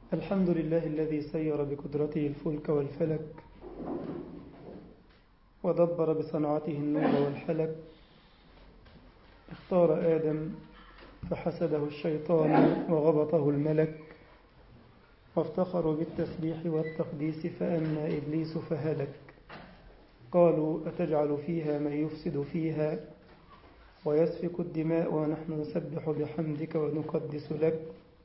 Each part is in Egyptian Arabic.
الحمد لله الذي سير بقدرته الفلك والفلك ودبر بصنعته النور والحلك اختار آدم فحسده الشيطان وغبطه الملك وافتخروا بالتسبيح والتقديس فأما إبليس فهلك قالوا أتجعل فيها من يفسد فيها ويسفك الدماء ونحن نسبح بحمدك ونقدس لك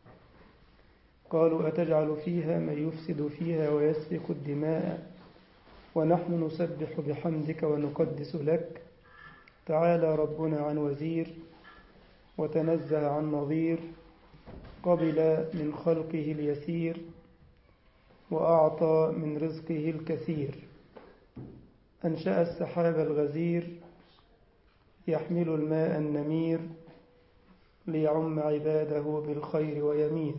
قالوا أتجعل فيها من يفسد فيها ويسفك الدماء ونحن نسبح بحمدك ونقدس لك تعالى ربنا عن وزير وتنزه عن نظير قبل من خلقه اليسير وأعطى من رزقه الكثير أنشأ السحاب الغزير يحمل الماء النمير ليعم عباده بالخير ويمير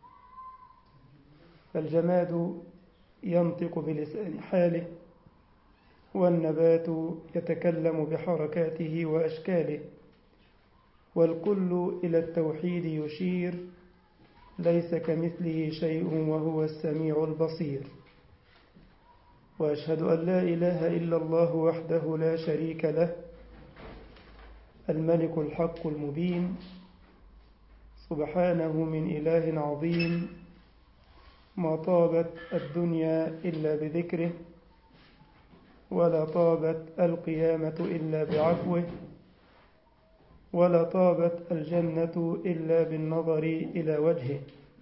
فالجماد ينطق بلسان حاله والنبات يتكلم بحركاته وأشكاله والكل إلى التوحيد يشير ليس كمثله شيء وهو السميع البصير وأشهد أن لا إله إلا الله وحده لا شريك له الملك الحق المبين سبحانه من إله عظيم ما طابت الدنيا إلا بذكره ولا طابت القيامة إلا بعفوه ولا طابت الجنة إلا بالنظر إلى وجهه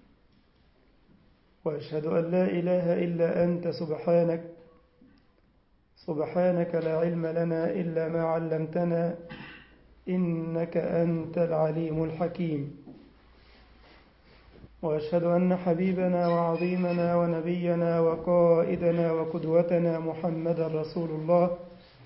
وأشهد أن لا إله إلا أنت سبحانك سبحانك لا علم لنا إلا ما علمتنا إنك أنت العليم الحكيم وأشهد أن حبيبنا وعظيمنا ونبينا وقائدنا وقدوتنا محمد رسول الله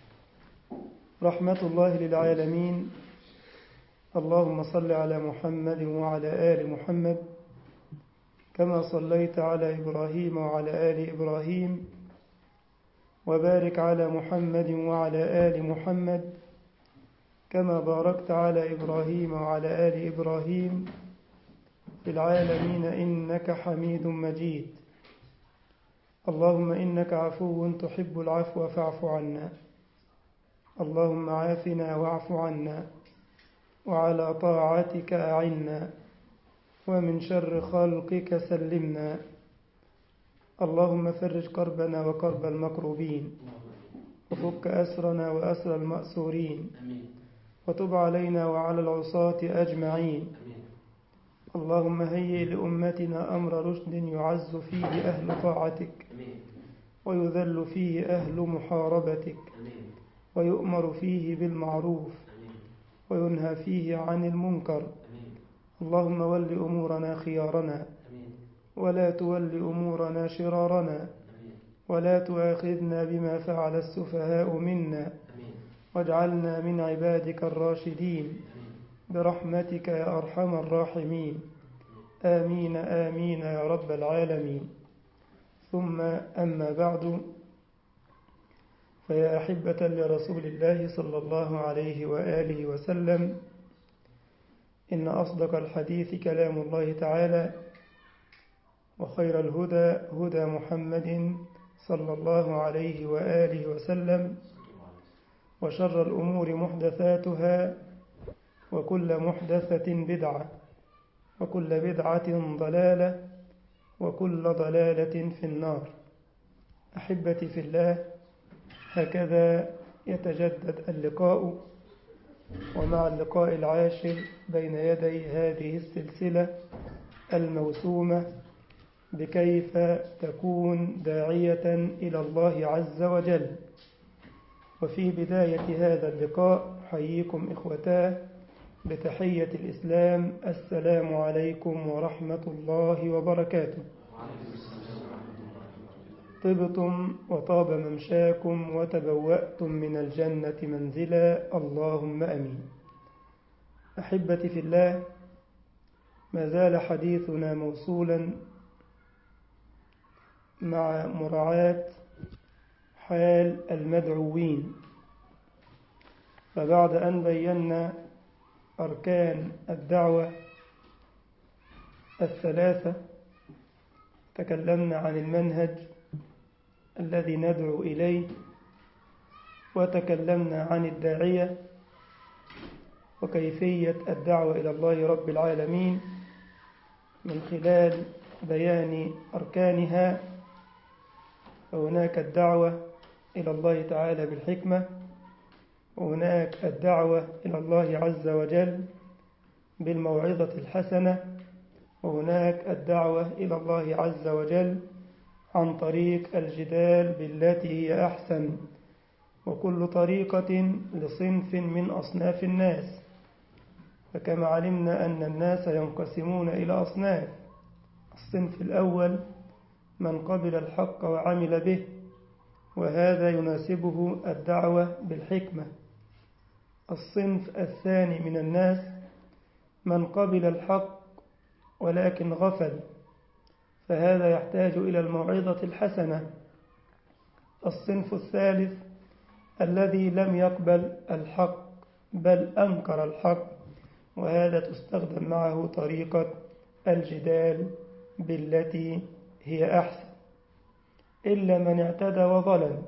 رحمة الله للعالمين اللهم صل على محمد وعلى آل محمد كما صليت على إبراهيم وعلى آل إبراهيم وبارك على محمد وعلى آل محمد كما باركت على إبراهيم وعلى آل إبراهيم في العالمين إنك حميد مجيد اللهم إنك عفو تحب العفو فاعف عنا اللهم عافنا واعف عنا وعلى طاعتك أعنا ومن شر خلقك سلمنا اللهم فرج كربنا وكرب المكروبين وفك أسرنا وأسر المأسورين وتب علينا وعلى العصاة أجمعين اللهم هيئ لأمتنا أمر رشد يعز فيه أهل طاعتك ويذل فيه أهل محاربتك ويؤمر فيه بالمعروف وينهى فيه عن المنكر اللهم ول أمورنا خيارنا ولا تول أمورنا شرارنا ولا تؤاخذنا بما فعل السفهاء منا واجعلنا من عبادك الراشدين برحمتك يا أرحم الراحمين آمين آمين يا رب العالمين ثم أما بعد فيا أحبة لرسول الله صلى الله عليه وآله وسلم إن أصدق الحديث كلام الله تعالى وخير الهدى هدى محمد صلى الله عليه وآله وسلم وشر الأمور محدثاتها وكل محدثة بدعة وكل بدعة ضلالة وكل ضلالة في النار أحبتي في الله هكذا يتجدد اللقاء ومع اللقاء العاشر بين يدي هذه السلسلة الموسومة بكيف تكون داعية إلى الله عز وجل وفي بداية هذا اللقاء حييكم إخوتاه بتحية الإسلام السلام عليكم ورحمة الله وبركاته طبتم وطاب ممشاكم وتبوأتم من الجنة منزلا اللهم أمين أحبتي في الله ما زال حديثنا موصولا مع مراعاة حال المدعوين فبعد أن بينا أركان الدعوة الثلاثة تكلمنا عن المنهج الذي ندعو إليه وتكلمنا عن الداعية وكيفية الدعوة إلى الله رب العالمين من خلال بيان أركانها فهناك الدعوة إلى الله تعالى بالحكمة وهناك الدعوة إلى الله عز وجل بالموعظة الحسنة وهناك الدعوة إلى الله عز وجل عن طريق الجدال بالتي هي أحسن وكل طريقة لصنف من أصناف الناس فكما علمنا أن الناس ينقسمون إلى أصناف الصنف الأول من قبل الحق وعمل به وهذا يناسبه الدعوة بالحكمة الصنف الثاني من الناس من قبل الحق ولكن غفل فهذا يحتاج إلى الموعظة الحسنة الصنف الثالث الذي لم يقبل الحق بل أنكر الحق وهذا تستخدم معه طريقة الجدال بالتي هي أحسن إلا من اعتدى وظلم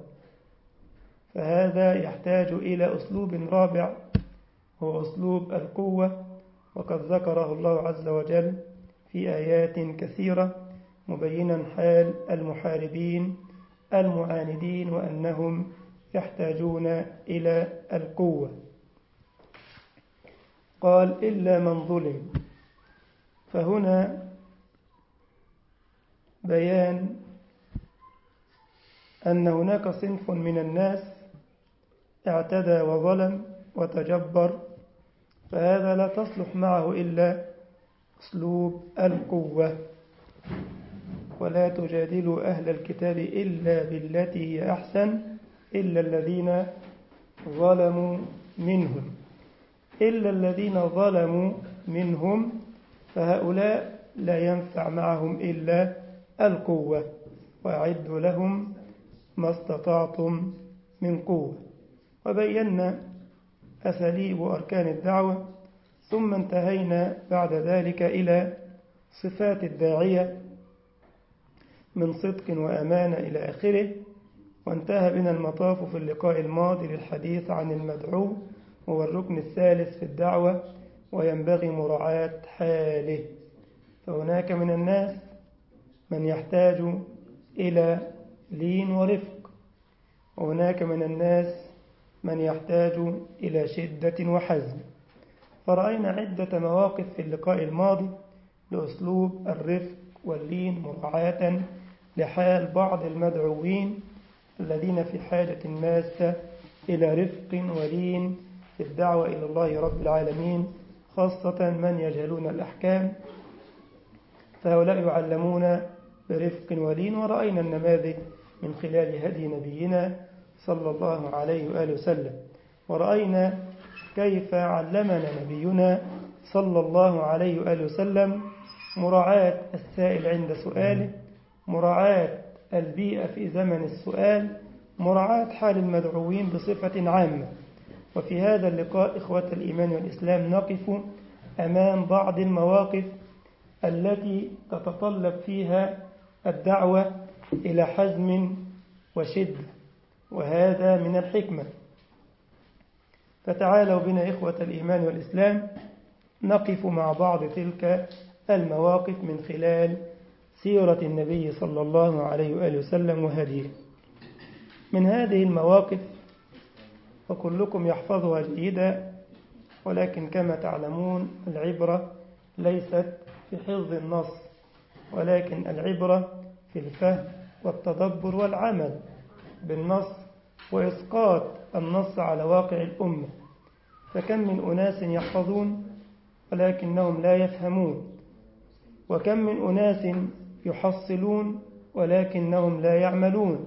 فهذا يحتاج إلى أسلوب رابع هو أسلوب القوة وقد ذكره الله عز وجل في آيات كثيرة مبينا حال المحاربين المعاندين وأنهم يحتاجون إلى القوة قال إلا من ظلم فهنا بيان أن هناك صنف من الناس اعتدى وظلم وتجبر فهذا لا تصلح معه إلا أسلوب القوة ولا تجادلوا أهل الكتاب إلا بالتي هي أحسن إلا الذين ظلموا منهم إلا الذين ظلموا منهم فهؤلاء لا ينفع معهم إلا القوة وأعدوا لهم ما استطعتم من قوة وبينا أساليب وأركان الدعوة ثم انتهينا بعد ذلك إلى صفات الداعية من صدق وأمانة إلى آخره وانتهى بنا المطاف في اللقاء الماضي للحديث عن المدعو هو الركن الثالث في الدعوة وينبغي مراعاة حاله فهناك من الناس من يحتاج إلى لين ورفق وهناك من الناس من يحتاج إلى شدة وحزم فرأينا عدة مواقف في اللقاء الماضي لأسلوب الرفق واللين مراعاة لحال بعض المدعوين الذين في حاجة ماسة إلى رفق ولين في الدعوة إلى الله رب العالمين خاصة من يجهلون الأحكام فهؤلاء يعلمون برفق ولين ورأينا النماذج من خلال هدي نبينا صلى الله عليه وآله وسلم ورأينا كيف علمنا نبينا صلى الله عليه وآله وسلم مراعاة السائل عند سؤاله مراعاة البيئة في زمن السؤال مراعاة حال المدعوين بصفة عامة وفي هذا اللقاء إخوة الإيمان والإسلام نقف أمام بعض المواقف التي تتطلب فيها الدعوة إلى حزم وشدة وهذا من الحكمة فتعالوا بنا إخوة الإيمان والإسلام نقف مع بعض تلك المواقف من خلال سيرة النبي صلى الله عليه وآله وسلم وهديه من هذه المواقف وكلكم يحفظها جيدا ولكن كما تعلمون العبرة ليست في حفظ النص ولكن العبرة في الفهم والتدبر والعمل بالنص وإسقاط النص على واقع الأمة فكم من أناس يحفظون ولكنهم لا يفهمون وكم من أناس يحصلون ولكنهم لا يعملون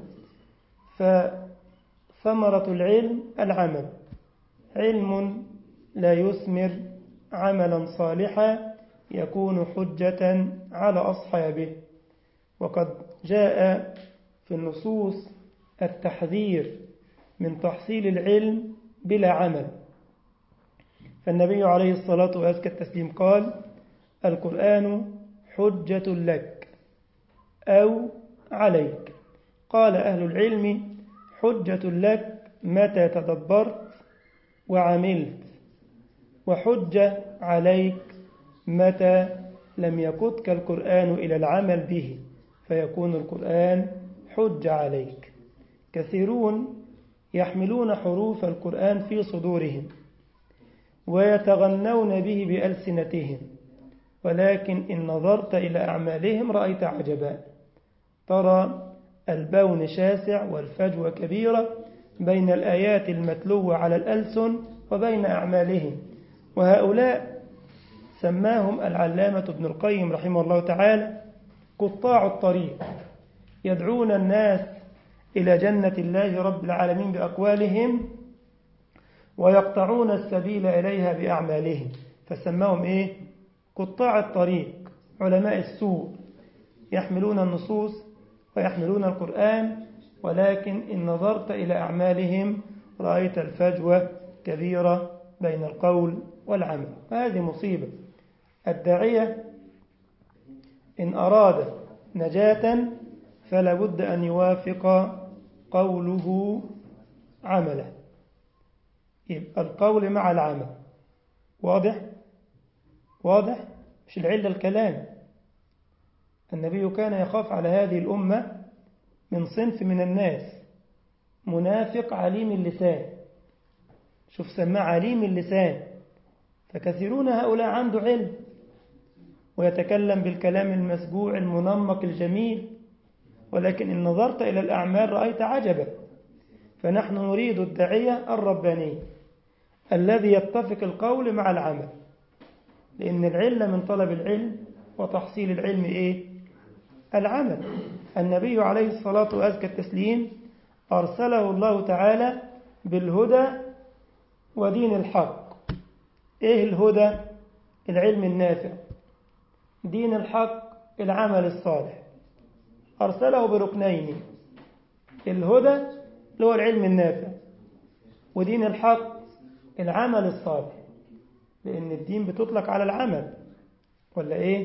فثمرة العلم العمل علم لا يثمر عملا صالحا يكون حجة على أصحابه وقد جاء في النصوص التحذير من تحصيل العلم بلا عمل فالنبي عليه الصلاة وأزكى التسليم قال القرآن حجة لك أو عليك قال أهل العلم حجة لك متى تدبرت وعملت وحجة عليك متى لم يقدك القرآن إلى العمل به فيكون القرآن حجة عليك كثيرون يحملون حروف القرآن في صدورهم ويتغنون به بألسنتهم ولكن إن نظرت إلى أعمالهم رأيت عجبا ترى البون شاسع والفجوة كبيرة بين الآيات المتلوة على الألسن وبين أعمالهم وهؤلاء سماهم العلامة ابن القيم رحمه الله تعالى قطاع الطريق يدعون الناس إلى جنة الله رب العالمين بأقوالهم ويقطعون السبيل إليها بأعمالهم فسماهم إيه؟ قطاع الطريق علماء السوء يحملون النصوص ويحملون القرآن ولكن إن نظرت إلى أعمالهم رأيت الفجوة كبيرة بين القول والعمل وهذه مصيبة الداعية إن أراد نجاة فلا بد أن يوافق قوله عمله يبقى القول مع العمل واضح واضح مش العلة الكلام النبي كان يخاف على هذه الأمة من صنف من الناس منافق عليم اللسان شوف سماه عليم اللسان فكثيرون هؤلاء عنده علم ويتكلم بالكلام المسبوع المنمق الجميل ولكن إن نظرت إلى الأعمال رأيت عجبا فنحن نريد الداعية الرباني الذي يتفق القول مع العمل لأن العلة من طلب العلم وتحصيل العلم إيه؟ العمل النبي عليه الصلاة وأزكى التسليم أرسله الله تعالى بالهدى ودين الحق إيه الهدى؟ العلم النافع دين الحق العمل الصالح أرسله بركنين الهدى اللي هو العلم النافع ودين الحق العمل الصالح لأن الدين بتطلق على العمل ولا إيه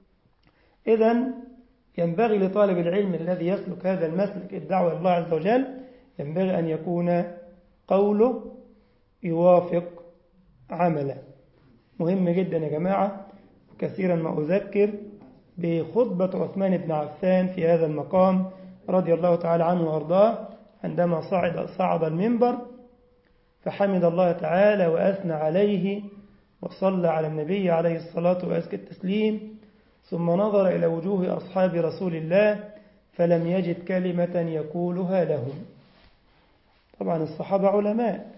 إذا ينبغي لطالب العلم الذي يسلك هذا المسلك الدعوة الله عز وجل ينبغي أن يكون قوله يوافق عمله مهم جدا يا جماعة كثيرا ما أذكر بخطبة عثمان بن عفان في هذا المقام رضي الله تعالى عنه وأرضاه عندما صعد صعد المنبر فحمد الله تعالى وأثنى عليه وصلى على النبي عليه الصلاة وأزكى التسليم ثم نظر إلى وجوه أصحاب رسول الله فلم يجد كلمة يقولها لهم طبعا الصحابة علماء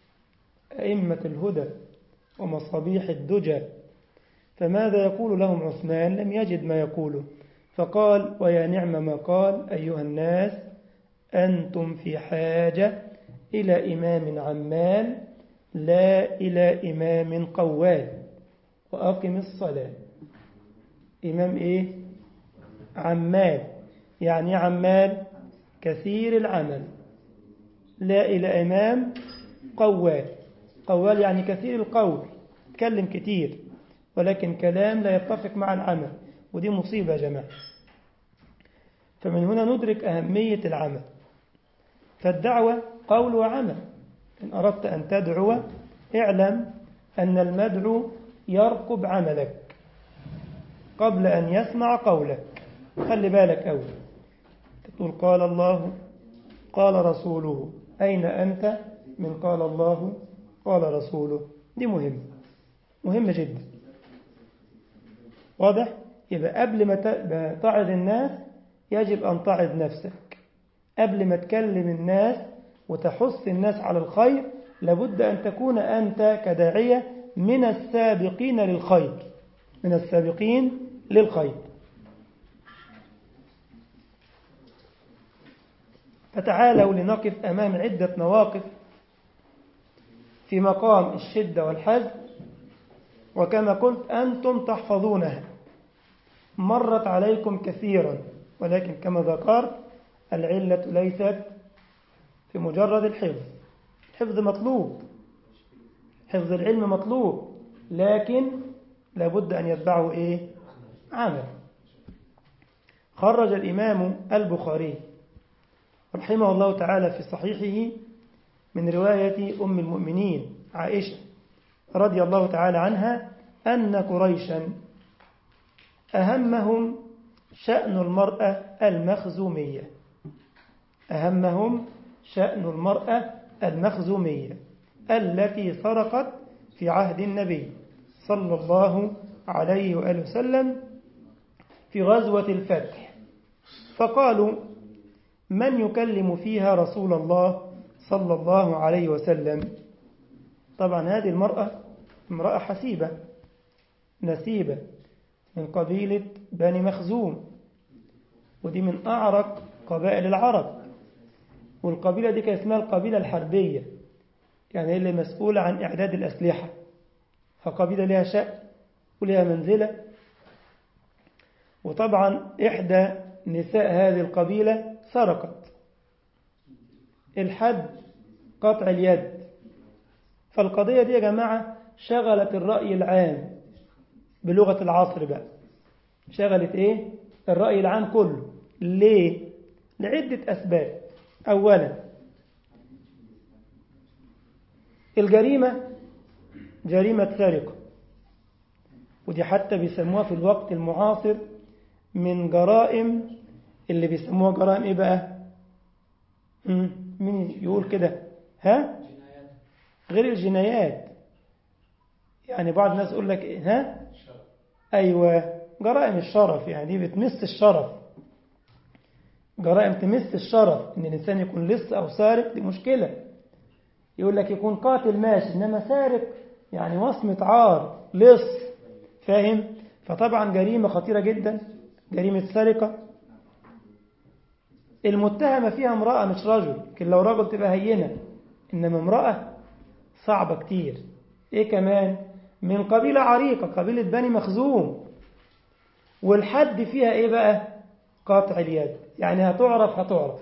أئمة الهدى ومصابيح الدجى فماذا يقول لهم عثمان لم يجد ما يقوله فقال ويا نعم ما قال أيها الناس أنتم في حاجة إلى إمام عمال لا إلى إمام قوال وأقم الصلاة إمام إيه عمال يعني عمال كثير العمل لا إلى إمام قوال قوال يعني كثير القول تكلم كتير ولكن كلام لا يتفق مع العمل ودي مصيبة يا جماعة فمن هنا ندرك أهمية العمل فالدعوة قول وعمل إن أردت أن تدعو اعلم أن المدعو يرقب عملك قبل أن يسمع قولك خلي بالك أول تقول قال الله قال رسوله أين أنت من قال الله قال رسوله دي مهمة مهمة جدا واضح يبقى قبل ما تعظ الناس يجب أن تعظ نفسك قبل ما تكلم الناس وتحث الناس على الخير لابد أن تكون أنت كداعية من السابقين للخير من السابقين للخير فتعالوا لنقف أمام عدة مواقف في مقام الشدة والحزم وكما قلت أنتم تحفظونها مرت عليكم كثيرا ولكن كما ذكرت العلة ليست في مجرد الحفظ الحفظ مطلوب حفظ العلم مطلوب لكن لابد أن يتبعه إيه عمل خرج الإمام البخاري رحمه الله تعالى في صحيحه من رواية أم المؤمنين عائشة رضي الله تعالى عنها أن قريشا أهمهم شأن المرأة المخزومية أهمهم شأن المرأة المخزومية التي سرقت في عهد النبي صلى الله عليه وآله وسلم في غزوة الفتح فقالوا من يكلم فيها رسول الله صلى الله عليه وسلم طبعا هذه المرأة امرأة حسيبة نسيبة من قبيلة بني مخزوم ودي من أعرق قبائل العرب والقبيلة دي كان اسمها القبيلة الحربية يعني اللي مسؤولة عن إعداد الأسلحة فقبيلة لها شأن ولها منزلة وطبعا إحدى نساء هذه القبيلة سرقت الحد قطع اليد فالقضية دي يا جماعة شغلت الرأي العام بلغة العصر بقى شغلت ايه الرأي العام كله ليه لعدة أسباب أولا الجريمة جريمة سرقة ودي حتى بيسموها في الوقت المعاصر من جرائم اللي بيسموها جرائم ايه بقى مين يقول كده ها غير الجنايات يعني بعض الناس يقول لك إيه؟ ها ايوه جرائم الشرف يعني دي بتمس الشرف جرائم تمس الشرف ان الانسان يكون لص او سارق دي مشكله يقول لك يكون قاتل ماشي انما سارق يعني وصمه عار لص فاهم فطبعا جريمه خطيره جدا جريمه سرقه المتهمة فيها امرأة مش رجل لكن لو رجل تبقى هينة إنما امرأة صعبة كتير إيه كمان من قبيلة عريقة قبيلة بني مخزوم والحد فيها إيه بقى قاطع اليد يعني هتعرف هتعرف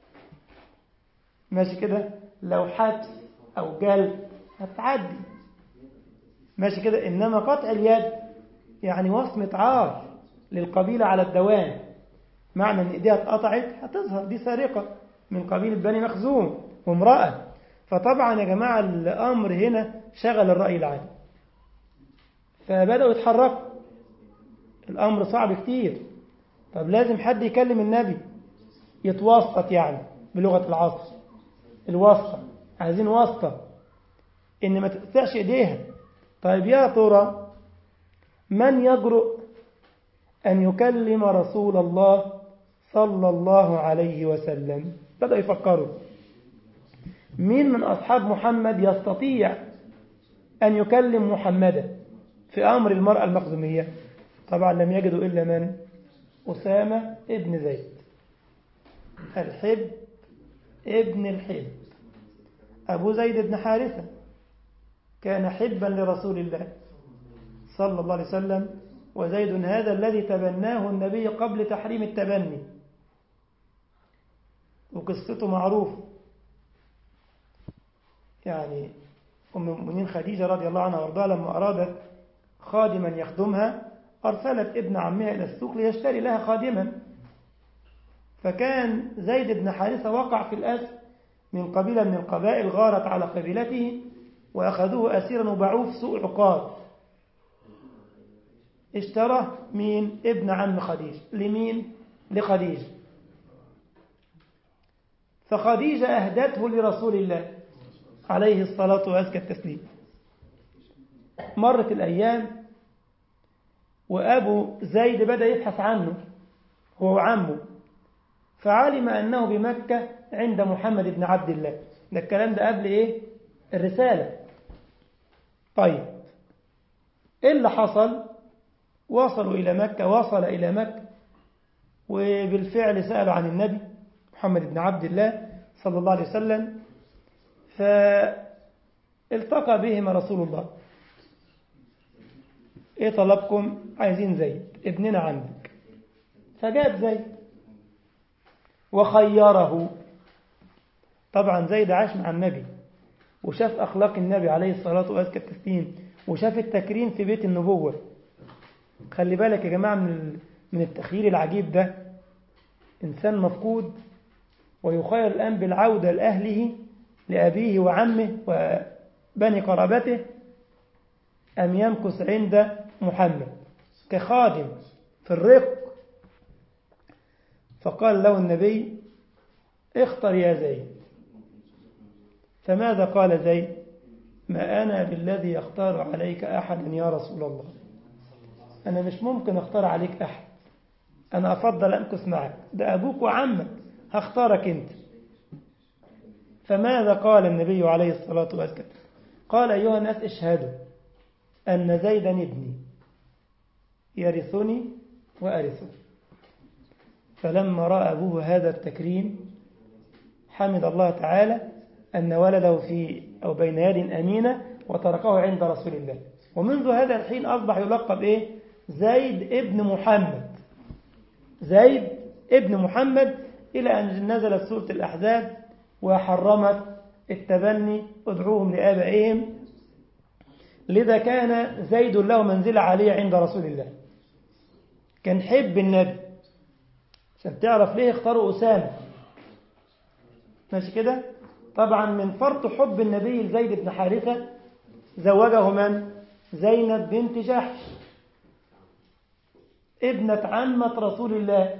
ماشي كده لو حبس أو جلد هتعدي ماشي كده إنما قطع اليد يعني وصمة عار للقبيلة على الدوام معنى ان ايديها اتقطعت هتظهر دي سارقة من قبيلة بني مخزوم وامرأة فطبعا يا جماعة الأمر هنا شغل الرأي العام فبدأوا يتحركوا الأمر صعب كتير طب لازم حد يكلم النبي يتوسط يعني بلغة العصر الواسطة عايزين واسطة إن ما تقطعش إيديها طيب يا ترى من يجرؤ أن يكلم رسول الله صلى الله عليه وسلم بدأ يفكروا مين من أصحاب محمد يستطيع أن يكلم محمدا في أمر المرأة المخزومية طبعا لم يجدوا إلا من أسامة ابن زيد الحب ابن الحب أبو زيد بن حارثة كان حبا لرسول الله صلى الله عليه وسلم وزيد هذا الذي تبناه النبي قبل تحريم التبني وقصته معروفة يعني أم المؤمنين خديجة رضي الله عنها وارضاها لما أرادت خادما يخدمها أرسلت ابن عمها إلى السوق ليشتري لها خادما فكان زيد بن حارثة وقع في الأسر من قبيلة من القبائل غارت على قبيلته وأخذوه أسيرا وباعوه في سوق العقاد اشترى مين ابن عم خديجة لمين لخديجة فخديجة أهدته لرسول الله عليه الصلاة وأزكى التسليم مرت الأيام وأبو زيد بدأ يبحث عنه هو عمه فعلم أنه بمكة عند محمد بن عبد الله ده الكلام ده قبل إيه الرسالة طيب إيه اللي حصل وصلوا إلى مكة وصل إلى مكة وبالفعل سألوا عن النبي محمد بن عبد الله صلى الله عليه وسلم فالتقى بهم رسول الله ايه طلبكم عايزين زيد ابننا عندك فجاب زيد وخيره طبعا زيد عاش مع النبي وشاف أخلاق النبي عليه الصلاة والتسليم وشاف التكريم في بيت النبوة خلي بالك يا جماعة من من التخيير العجيب ده إنسان مفقود ويخير الآن بالعودة لأهله لأبيه وعمه وبني قرابته أم يمكث عند محمد كخادم في الرق فقال له النبي اختر يا زيد فماذا قال زيد ما أنا بالذي يختار عليك أحدا يا رسول الله أنا مش ممكن أختار عليك أحد أنا أفضل أمكث معك ده أبوك وعمك هختارك أنت فماذا قال النبي عليه الصلاة والسلام قال أيها الناس اشهدوا أن زيدا ابني يرثني وأرثه فلما رأى أبوه هذا التكريم حمد الله تعالى أن ولده في أو بين يد أمينة وتركه عند رسول الله ومنذ هذا الحين أصبح يلقب إيه زيد ابن محمد زيد ابن محمد إلى أن نزلت سورة الأحزاب وحرمت التبني ادعوهم لآبائهم لذا كان زيد له منزلة عالية عند رسول الله كان حب النبي عشان تعرف ليه اختاروا أسامة ماشي كده طبعا من فرط حب النبي لزيد بن حارثة زوجه من زينب بنت جحش ابنة عمة رسول الله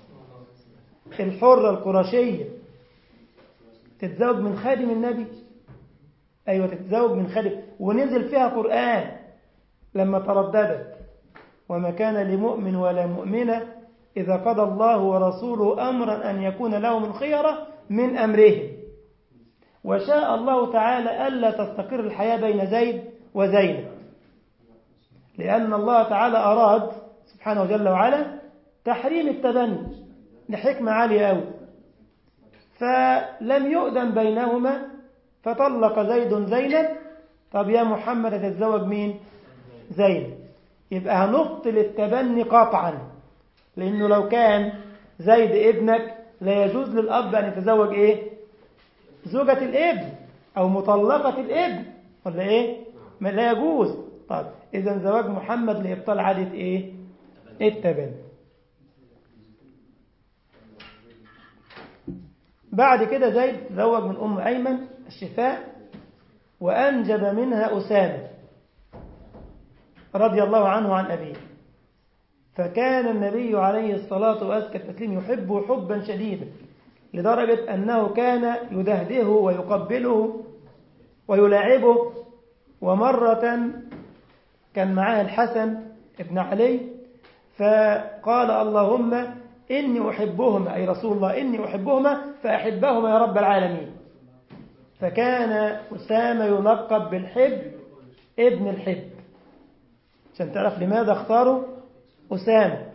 الحرة القرشية تتزوج من خادم النبي أيوة تتزوج من خادم ونزل فيها قرآن لما ترددت وما كان لمؤمن ولا مؤمنة إذا قضى الله ورسوله أمرا أن يكون له من خيرة من أمرهم وشاء الله تعالى ألا تستقر الحياة بين زيد وزينب لأن الله تعالى أراد سبحانه جل وعلا تحريم التبني لحكمة عالية أوي فلم يؤذن بينهما فطلق زيد زينب طب يا محمد تتزوج مين زينب يبقى هنبطل التبني قطعا لأنه لو كان زيد ابنك لا يجوز للأب أن يتزوج إيه زوجة الابن أو مطلقة الابن ولا إيه ما لا يجوز طيب إذا زواج محمد لإبطال عادة إيه التبني بعد كده زيد تزوج من أم أيمن الشفاء وأنجب منها أسامة رضي الله عنه عن أبيه فكان النبي عليه الصلاة والسلام يحبه حبا شديدا لدرجة أنه كان يدهده ويقبله ويلاعبه ومرة كان معاه الحسن ابن علي فقال اللهم إني أحبهما أي رسول الله إني أحبهما فأحبهما يا رب العالمين فكان أسامة يلقب بالحب ابن الحب عشان تعرف لماذا اختاروا أسامة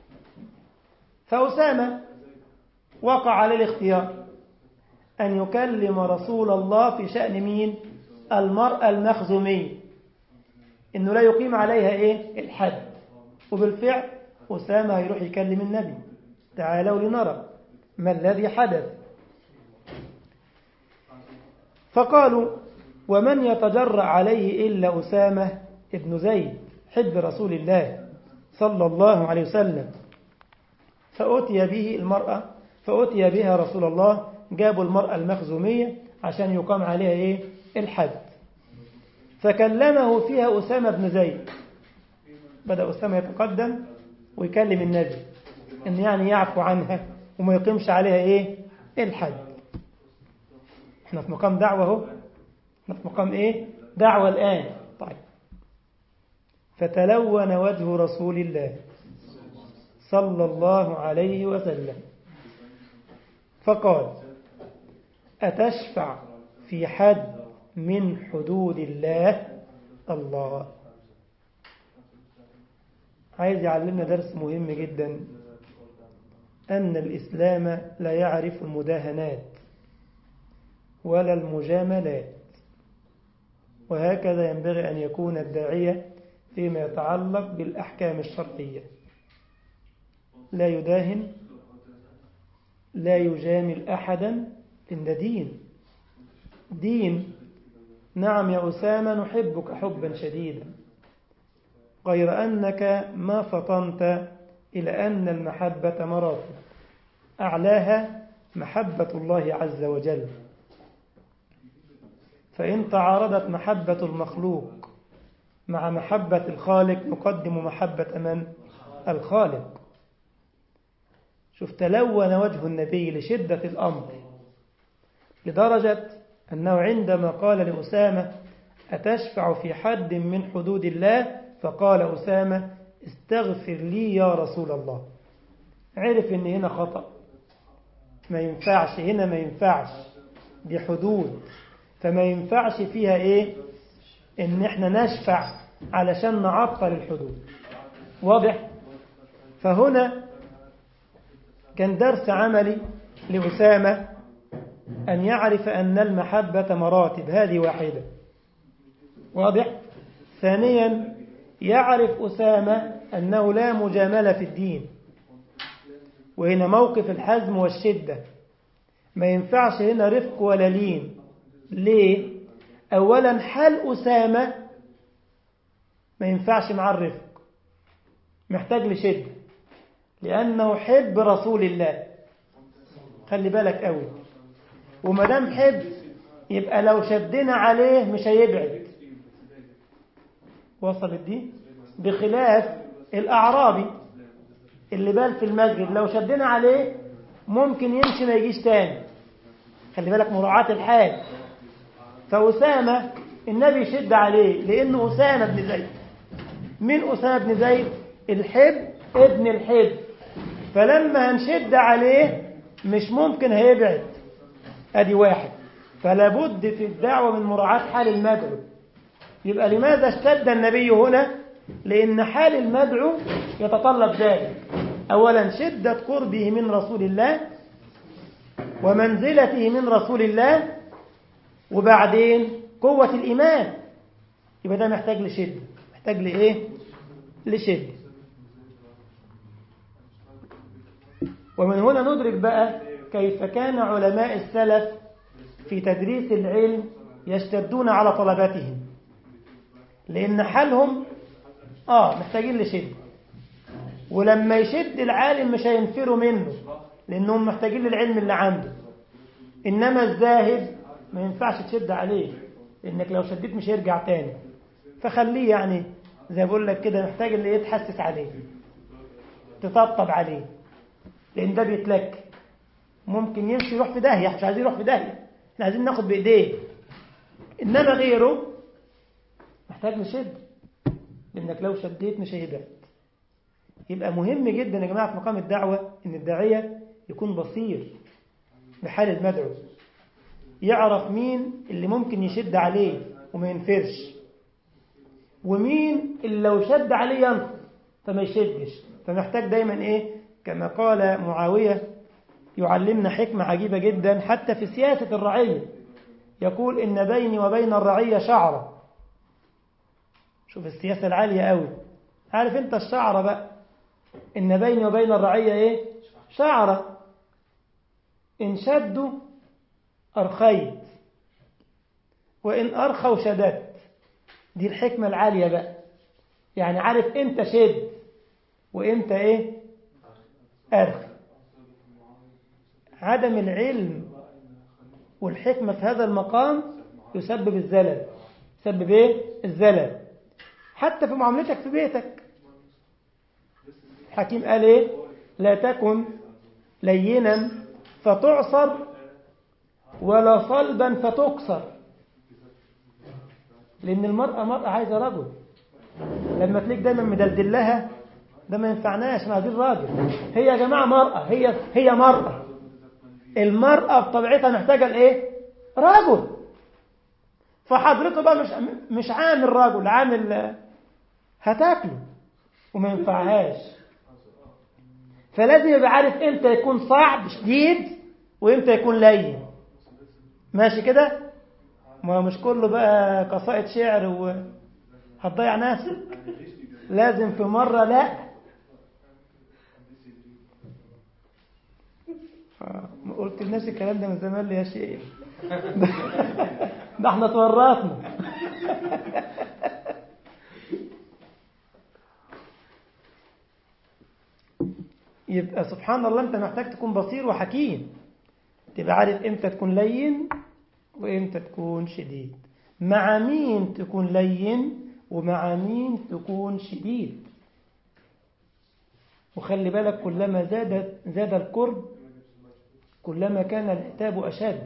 فأسامة وقع عليه الاختيار أن يكلم رسول الله في شأن مين المرأة المخزومية إنه لا يقيم عليها إيه الحد وبالفعل أسامة يروح يكلم النبي تعالوا لنرى ما الذي حدث فقالوا ومن يتجرأ عليه إلا أسامة ابن زيد حب رسول الله صلى الله عليه وسلم فأتي به المرأة فأتي بها رسول الله جابوا المرأة المخزومية عشان يقام عليها إيه الحد فكلمه فيها أسامة بن زيد بدأ أسامة يتقدم ويكلم النبي إن يعني يعفو عنها وما يقيمش عليها إيه الحد احنا في مقام دعوة اهو احنا في مقام إيه دعوة الآن طيب فتلون وجه رسول الله صلى الله عليه وسلم فقال أتشفع في حد من حدود الله الله عايز يعلمنا درس مهم جدا أن الإسلام لا يعرف المداهنات ولا المجاملات وهكذا ينبغي أن يكون الداعية فيما يتعلق بالأحكام الشرعية لا يداهن لا يجامل أحدا إن دين دين نعم يا أسامة نحبك حبا شديدا غير أنك ما فطنت إلى أن المحبة مراتب أعلاها محبة الله عز وجل فإن تعارضت محبة المخلوق مع محبة الخالق نقدم محبة من؟ الخالق شوف تلون وجه النبي لشدة الأمر لدرجة أنه عندما قال لأسامة أتشفع في حد من حدود الله فقال أسامة استغفر لي يا رسول الله عرف ان هنا خطأ ما ينفعش هنا ما ينفعش دي حدود فما ينفعش فيها ايه ان احنا نشفع علشان نعطل الحدود واضح فهنا كان درس عملي لأسامة أن يعرف أن المحبة مراتب هذه واحدة واضح ثانيا يعرف أسامة أنه لا مجاملة في الدين وهنا موقف الحزم والشدة ما ينفعش هنا رفق ولا لين ليه أولا حال أسامة ما ينفعش مع الرفق محتاج لشدة لأنه حب رسول الله خلي بالك قوي وما دام حب يبقى لو شدنا عليه مش هيبعد وصلت دي بخلاف الأعرابي اللي بال في المسجد لو شدنا عليه ممكن يمشي ما يجيش تاني خلي بالك مراعاة الحال فأسامة النبي شد عليه لأنه أسامة بن زيد من أسامة بن زيد الحب ابن الحب فلما هنشد عليه مش ممكن هيبعد ادي واحد فلا بد في الدعوة من مراعاة حال المدعو يبقى لماذا اشتد النبي هنا لأن حال المدعو يتطلب ذلك أولا شدة قربه من رسول الله ومنزلته من رسول الله وبعدين قوة الإيمان يبقى ده محتاج لشدة محتاج لإيه لشدة ومن هنا ندرك بقى كيف كان علماء السلف في تدريس العلم يشتدون على طلباتهم لأن حالهم آه محتاجين لشدة ولما يشد العالم مش هينفروا منه لأنهم محتاجين للعلم اللي عنده إنما الزاهد ما ينفعش تشد عليه لأنك لو شديت مش هيرجع تاني فخليه يعني زي بقول لك كده محتاج اللي يتحسس عليه تطبطب عليه لأن ده بيتلك ممكن يمشي يروح في داهية مش عايزين يروح في داهية احنا عايزين ناخد بإيديه إنما غيره محتاج نشد لأنك لو شديت مش هيبعد يبقى مهم جدا يا جماعة في مقام الدعوة إن الداعية يكون بصير بحال المدعو يعرف مين اللي ممكن يشد عليه وما ينفرش ومين اللي لو شد عليه ينفر فما يشدش فمحتاج دايما ايه كما قال معاوية يعلمنا حكمة عجيبة جدا حتى في سياسة الرعية يقول إن بيني وبين الرعية شعرة شوف السياسة العالية قوي عارف انت الشعرة بقى إن بيني وبين الرعية ايه شعرة إن شدوا أرخيت وإن أرخوا شددت دي الحكمة العالية بقى يعني عارف امتى شد وامتى ايه أرخ عدم العلم والحكمة في هذا المقام يسبب الزلل يسبب ايه الزلل حتى في معاملتك في بيتك حكيم قال ايه لا تكن لينا فتعصر ولا صلبا فتكسر لأن المرأة مرأة عايزة رجل لما تليك دايما مدلدل لها ده ما ينفعناش ما عايزين راجل هي يا جماعة مرأة هي هي مرأة المرأة بطبيعتها محتاجة لإيه؟ رجل فحضرته بقى مش مش عامل رجل عامل هتاكله وما ينفعهاش فلازم يبقى عارف امتى يكون صعب شديد وامتى يكون لين ماشي كده ما مش كله بقى قصائد شعر وهتضيع نفسك لازم في مرة لا قلت لنفسي الكلام ده من زمان لي يا شيخ ده احنا تورطنا يبقى سبحان الله أنت محتاج تكون بصير وحكيم تبقى عارف إمتى تكون لين وإمتى تكون شديد مع مين تكون لين ومع مين تكون شديد وخلي بالك كلما زاد زاد القرب كلما كان العتاب أشد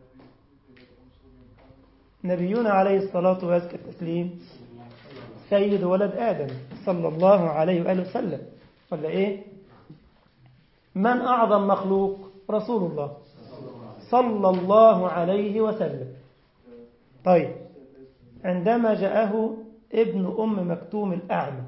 نبينا عليه الصلاة والتسليم سيد ولد آدم صلى الله عليه وآله وسلم ولا إيه من أعظم مخلوق رسول الله صلى الله عليه وسلم طيب عندما جاءه ابن أم مكتوم الأعمى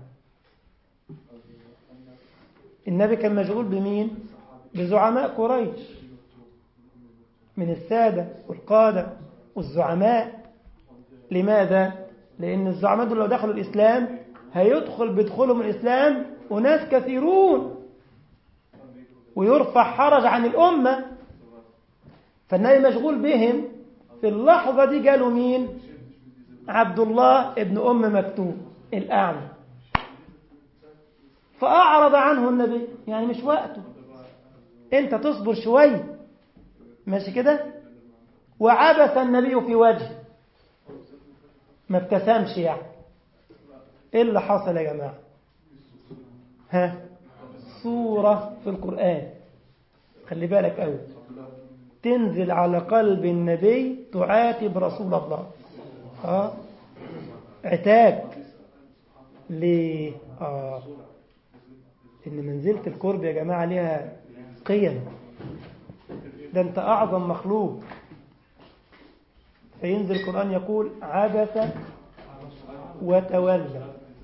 النبي كان مشغول بمين بزعماء قريش من السادة والقادة والزعماء لماذا؟ لأن الزعماء دول لو دخلوا الإسلام هيدخل بدخولهم الإسلام وناس كثيرون ويرفع حرج عن الأمة فالنبي مشغول بهم في اللحظة دي قالوا مين؟ عبد الله ابن أم مكتوم الأعمى فأعرض عنه النبي يعني مش وقته انت تصبر شوية ماشي كده وعبس النبي في وجهه ما ابتسمش يعني ايه اللي حصل يا جماعة ها صورة في القرآن خلي بالك قوي تنزل على قلب النبي تعاتب رسول الله اه عتاب ليه اه ان منزلة القرب يا جماعة ليها قيم ده انت اعظم مخلوق فينزل القرآن يقول عبس وتولى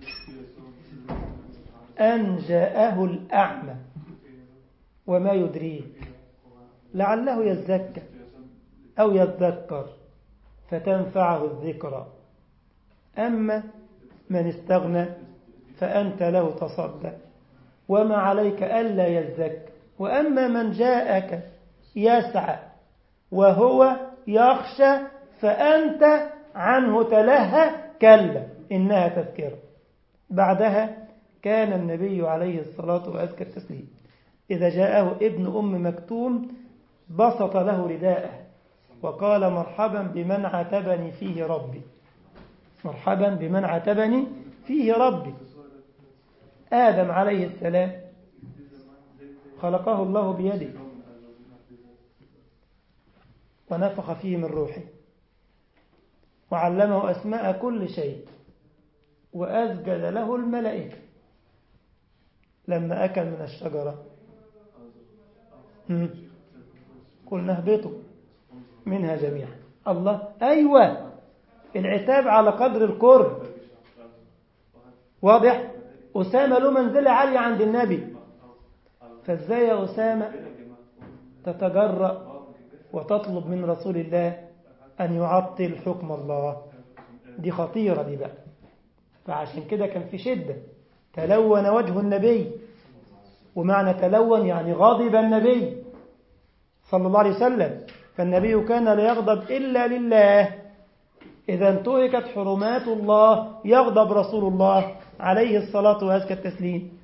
أن جاءه الأعمى وما يدريك لعله يزكى أو يذكر فتنفعه الذكرى أما من استغنى فأنت له تصدى وما عليك ألا يزكى وأما من جاءك يسعى وهو يخشى فأنت عنه تلهى كلا إنها تذكرة بعدها كان النبي عليه الصلاة وأزكى التسليم إذا جاءه ابن أم مكتوم بسط له رداءه وقال مرحبا بمن عتبني فيه ربي مرحبا بمن عتبني فيه ربي آدم عليه السلام خلقه الله بيده ونفخ فيه من روحه وعلمه أسماء كل شيء وأسجد له الملائكة لما أكل من الشجرة قلنا اهبطوا منها جميعا الله أيوة العتاب على قدر القرب واضح أسامة له منزلة عالية عند النبي فازاي يا أسامة تتجرأ وتطلب من رسول الله أن يعطل حكم الله دي خطيرة دي بقى فعشان كده كان في شدة تلون وجه النبي ومعنى تلون يعني غضب النبي صلى الله عليه وسلم فالنبي كان لا يغضب إلا لله إذا انتهكت حرمات الله يغضب رسول الله عليه الصلاة وأزكى التسليم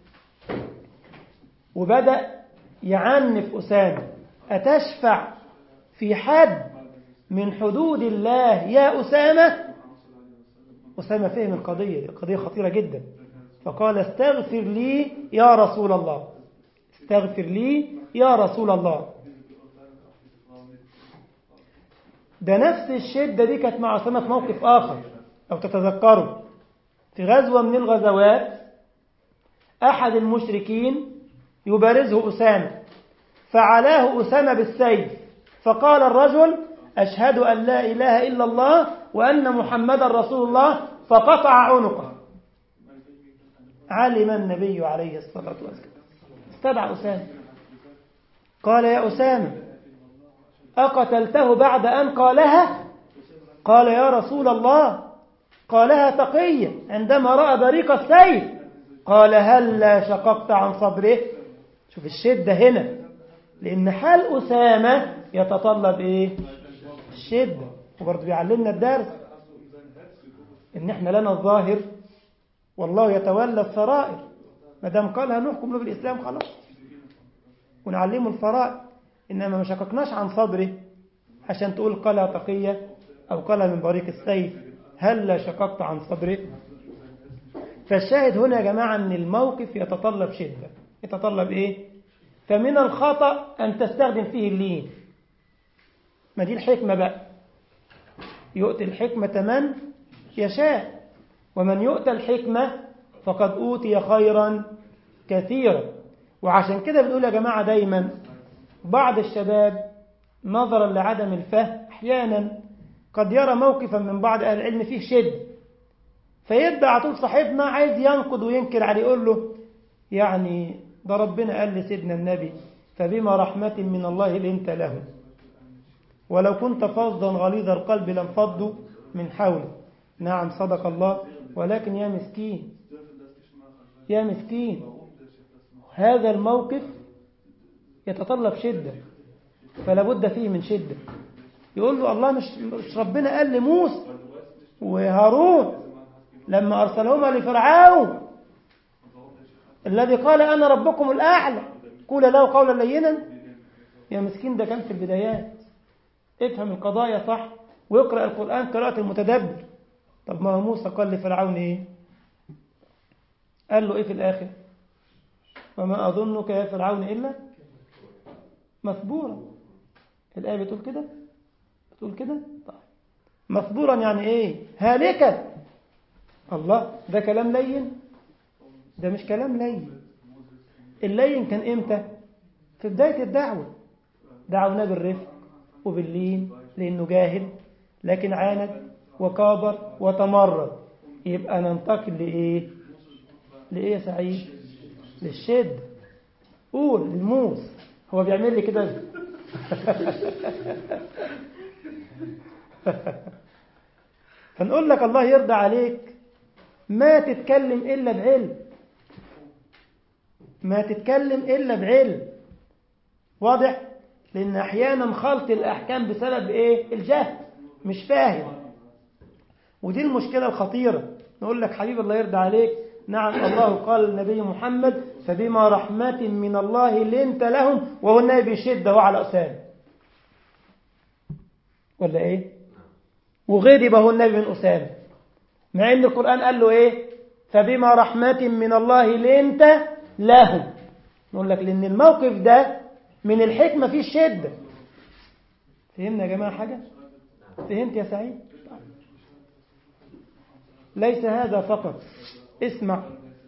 وبدأ يعنف أسامة أتشفع في حد من حدود الله يا أسامة أسامة فهم القضية القضية خطيرة جدا فقال استغفر لي يا رسول الله استغفر لي يا رسول الله ده نفس الشدة دي كانت مع أسامة في موقف آخر لو تتذكروا في غزوة من الغزوات أحد المشركين يبارزه أسامة فعلاه أسامة بالسيف فقال الرجل أشهد أن لا إله إلا الله وأن محمد رسول الله فقطع عنقه علم النبي عليه الصلاة والسلام استدعى أسامة قال يا أسامة أقتلته بعد أن قالها قال يا رسول الله قالها تقيا عندما رأى بريق السيف قال هل لا شققت عن صدره شوف الشدة هنا لأن حال أسامة يتطلب إيه الشدة وبرضه بيعلمنا الدرس إن إحنا لنا الظاهر والله يتولى السرائر ما دام قالها نحكم له بالإسلام خلاص ونعلمه الفرائض إنما ما شققناش عن صدره عشان تقول قالها تقية أو قالها من بريق السيف هل لا شققت عن صدره فالشاهد هنا يا جماعة أن الموقف يتطلب شدة يتطلب إيه فمن الخطأ أن تستخدم فيه اللين ما دي الحكمة بقى يؤتي الحكمة من يشاء ومن يؤتى الحكمة فقد أوتي خيرا كثيرا وعشان كده بنقول يا جماعة دايما بعض الشباب نظرا لعدم الفهم أحيانا قد يرى موقفا من بعض أهل العلم فيه شد فيبدأ على طول صاحبنا عايز ينقض وينكر عليه يقول له يعني ده ربنا قال لسيدنا النبي فبما رحمة من الله لنت لهم ولو كنت فظا غليظ القلب لانفضوا من حولك نعم صدق الله ولكن يا مسكين يا مسكين هذا الموقف يتطلب شدة فلا بد فيه من شدة يقول له الله مش, مش ربنا قال لموسى وهارون لما أرسلهما لفرعون الذي قال أنا ربكم الأعلى قول له قولا لينا يا مسكين ده كان في البدايات افهم القضايا صح ويقرأ القرآن قراءة المتدبر طب ما هو موسى قال لفرعون ايه قال له ايه في الآخر وما أظنك يا فرعون إلا مثبورا الآية بتقول كده بتقول كده طيب مثبورا يعني ايه هالكا الله ده كلام لين ده مش كلام لين اللين كان امتى في بداية الدعوة دعوناه بالرفق وباللين لأنه جاهل لكن عاند وكابر وتمرد يبقى ننتقل لإيه لإيه يا سعيد للشد قول للموس هو بيعمل لي كده فنقول لك الله يرضى عليك ما تتكلم إلا بعلم ما تتكلم إلا بعلم واضح لأن أحيانا خلط الأحكام بسبب إيه الجهل مش فاهم ودي المشكلة الخطيرة نقول لك حبيب الله يرضى عليك نعم الله قال النبي محمد فبما رحمة من الله لنت لهم وهو النبي بشدة وعلى أسامه ولا إيه وغضب هو النبي من أسامه مع أن القرآن قال له إيه فبما رحمة من الله لنت لهم نقول لك لأن الموقف ده من الحكمة فيه الشدة فهمنا يا جماعة حاجة فهمت يا سعيد ليس هذا فقط اسمع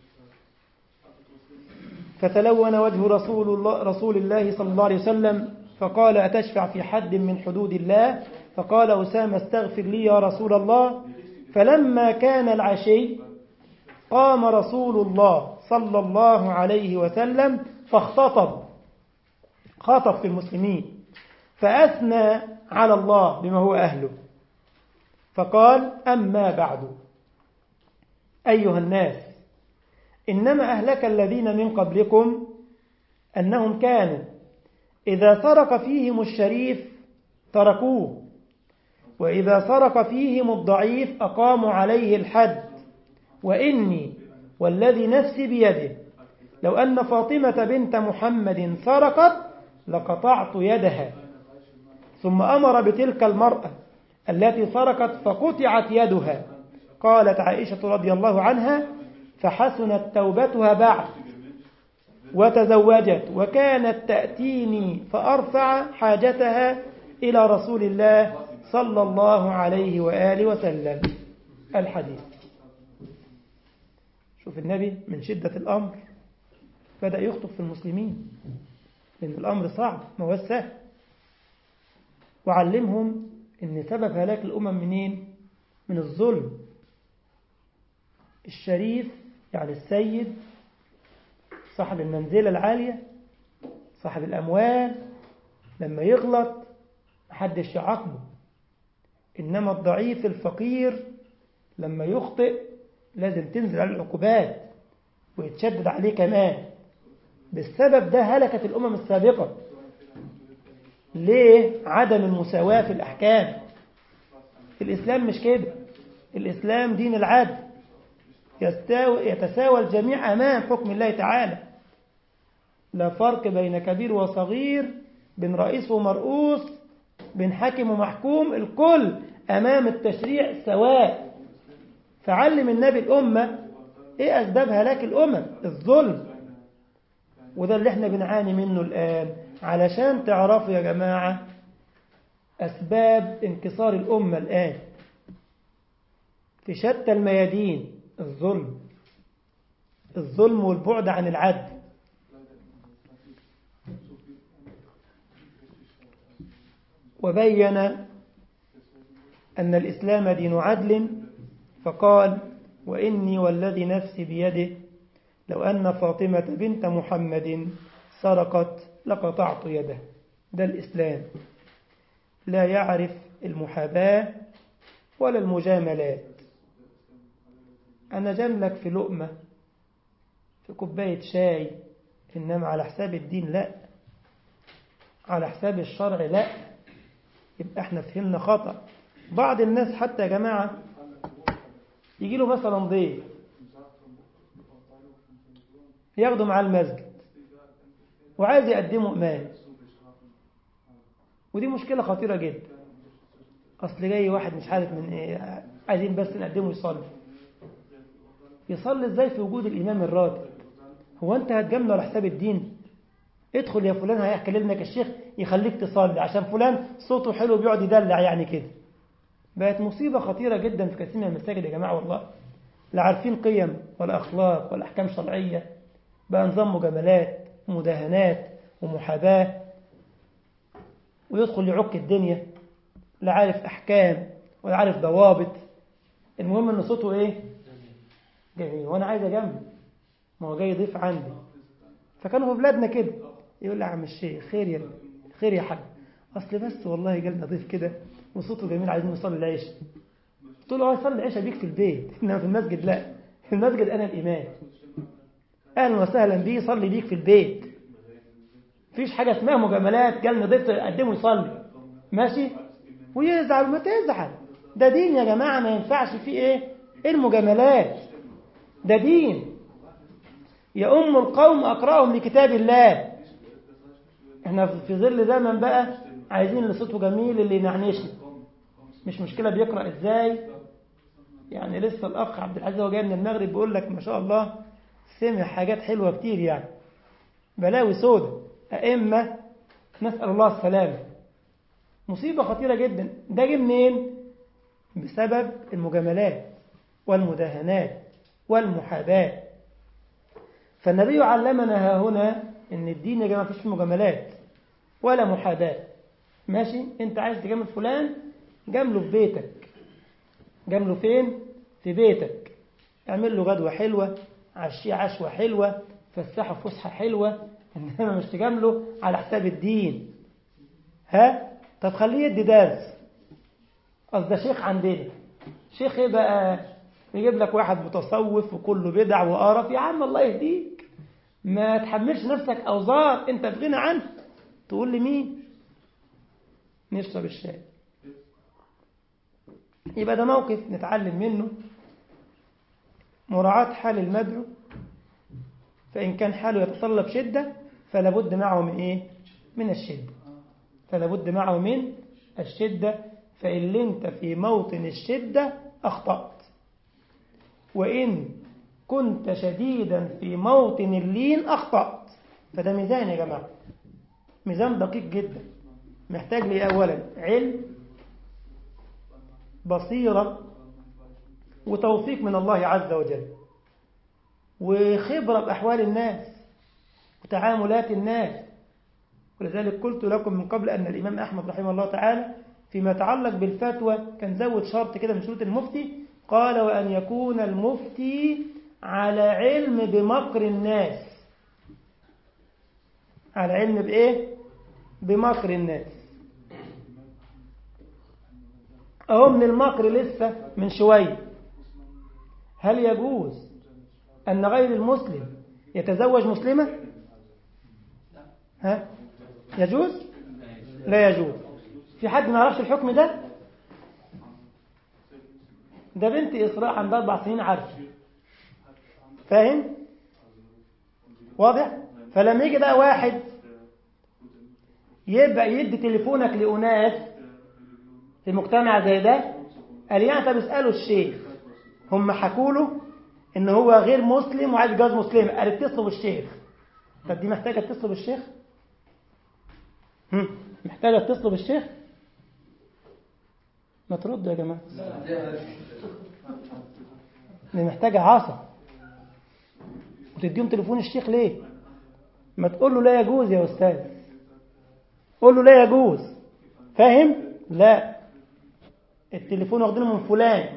فتلون وجه رسول الله, رسول الله صلى الله عليه وسلم فقال أتشفع في حد من حدود الله فقال أسامة استغفر لي يا رسول الله فلما كان العشي قام رسول الله صلى الله عليه وسلم فاختطب خاطب في المسلمين فأثنى على الله بما هو أهله فقال أما بعد أيها الناس إنما أهلك الذين من قبلكم أنهم كانوا إذا سرق فيهم الشريف تركوه وإذا سرق فيهم الضعيف أقاموا عليه الحد وإني والذي نفسي بيده لو أن فاطمة بنت محمد سرقت لقطعت يدها ثم أمر بتلك المرأة التي سرقت فقطعت يدها قالت عائشة رضي الله عنها فحسنت توبتها بعد وتزوجت وكانت تأتيني فأرفع حاجتها إلى رسول الله صلى الله عليه وآله وسلم الحديث شوف النبي من شدة الأمر بدأ يخطب في المسلمين لأن الأمر صعب ما هو سهل وعلمهم أن سبب هلاك الأمم منين من الظلم الشريف يعني السيد صاحب المنزلة العالية صاحب الأموال لما يغلط محدش يعاقبه إنما الضعيف الفقير لما يخطئ لازم تنزل عليه العقوبات ويتشدد عليه كمان بالسبب ده هلكت الأمم السابقة ليه عدم المساواة في الأحكام الإسلام مش كده الإسلام دين العدل يتساوى الجميع أمام حكم الله تعالى لا فرق بين كبير وصغير بين رئيس ومرؤوس بين حاكم ومحكوم الكل أمام التشريع سواء فعلم النبي الأمة إيه أسباب هلاك الأمم الظلم وده اللي احنا بنعاني منه الآن علشان تعرفوا يا جماعة أسباب انكسار الأمة الآن في شتى الميادين الظلم الظلم والبعد عن العدل وبين أن الإسلام دين عدل فقال وإني والذي نفسي بيده لو أن فاطمة بنت محمد سرقت لقطعت يده ده الإسلام لا يعرف المحاباة ولا المجاملات أنا جاملك في لقمة في كوباية شاي إنما على حساب الدين لا على حساب الشرع لا يبقى احنا فهمنا خطأ بعض الناس حتى يا جماعة يجي له مثلا ضيف ياخده مع المسجد وعايز يقدمه إمام ودي مشكلة خطيرة جدا أصل جاي واحد مش عارف من إيه عايزين بس نقدمه يصلي يصلي إزاي في وجود الإمام الراتب هو أنت هتجامله على حساب الدين ادخل يا فلان هيكلمك الشيخ يخليك تصلي عشان فلان صوته حلو بيقعد يدلع يعني كده بقت مصيبة خطيرة جدا في كثير من المساجد يا جماعة والله لا عارفين قيم ولا أخلاق ولا أحكام شرعية بقى نظام مجاملات ومداهنات ومحاباة ويدخل يعك الدنيا لا عارف أحكام ولا عارف ضوابط المهم إن صوته إيه جميل وأنا عايز أجمل ما هو جاي ضيف عندي فكانوا في بلادنا كده يقول لي يا عم الشيخ خير يا خير يا حاج أصل بس والله جالنا ضيف كده وصوته جميل عايزين نصلي العشاء قلت له اه صلي العشاء بيك في البيت انما في المسجد لا في المسجد انا الامام اهلا وسهلا بيه صلي بيك في البيت مفيش حاجه اسمها مجاملات جالنا ضيف قدمه يصلي ماشي ويزعل ما تزعل ده دين يا جماعه ما ينفعش فيه ايه ايه المجاملات ده دين يا ام القوم اقراهم لكتاب الله احنا في ظل زمن بقى عايزين اللي صوته جميل اللي ينعنشنا مش مشكلة بيقرأ ازاي يعني لسه الأخ عبد العزيز هو جاي من المغرب بيقول لك ما شاء الله سمع حاجات حلوة كتير يعني بلاوي سودة أئمة نسأل الله السلامة مصيبة خطيرة جدا ده جه منين بسبب المجاملات والمداهنات والمحاباة فالنبي علمنا ها هنا ان الدين يا جماعة مفيش فيه مجاملات ولا محاباة ماشي انت عايز تجامل فلان جامله في بيتك جامله فين في بيتك اعمل له غدوة حلوة عشيه عشوة حلوة فسحه فسحة حلوة انما مش تجامله على حساب الدين ها طب خليه يدي درس اصل ده شيخ عندنا شيخ ايه بقى يجيب لك واحد متصوف وكله بدع وقرف يا عم الله يهديك ما تحملش نفسك اوزار انت في غنى عنه تقول لي مين نشرب الشاي يبقى ده موقف نتعلم منه مراعاة حال المدعو فإن كان حاله يتطلب شدة فلا بد معه من إيه؟ من الشدة فلا بد معه من الشدة فإن لنت في موطن الشدة أخطأت وإن كنت شديدا في موطن اللين أخطأت فده ميزان يا جماعة ميزان دقيق جدا محتاج لي أولا علم بصيرة وتوفيق من الله عز وجل وخبرة بأحوال الناس وتعاملات الناس ولذلك قلت لكم من قبل أن الإمام أحمد رحمه الله تعالى فيما يتعلق بالفتوى كان زود شرط كده من شروط المفتي قال وأن يكون المفتي على علم بمكر الناس على علم بإيه؟ بمكر الناس أهو من المكر لسه من شوية هل يجوز أن غير المسلم يتزوج مسلمة ها يجوز لا يجوز في حد ما يعرفش الحكم ده ده بنت إسراء عندها أربع سنين عارف فاهم واضح فلما يجي بقى واحد يبقى يدي تليفونك لأناس في مجتمع زي ده قال يعني طب اسألوا الشيخ هم حكوا له ان هو غير مسلم وعايز يتجوز مسلم قال اتصلوا بالشيخ طب دي محتاجة اتصلوا بالشيخ هم؟ محتاجة اتصلوا بالشيخ ما تردوا يا جماعة دي محتاجة عصا وتديهم تليفون الشيخ ليه ما تقول له لا يجوز يا أستاذ قول له لا يجوز فاهم لا التليفون واخدينه من فلان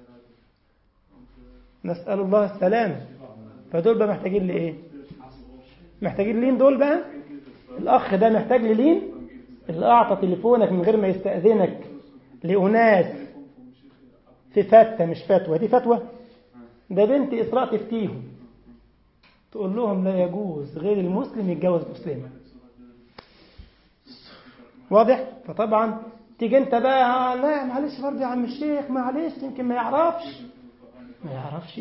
نسأل الله السلامة فدول بقى محتاجين لإيه محتاجين لين دول بقى الأخ ده محتاج للين اللي أعطى تليفونك من غير ما يستأذنك لأناس في فتة مش فتوى دي فتوى ده بنت إسراء تفتيهم تقول لهم لا يجوز غير المسلم يتجوز مسلمة واضح فطبعا تيجي انت بقى لا معلش برضه يا عم الشيخ معلش يمكن ما يعرفش ما يعرفش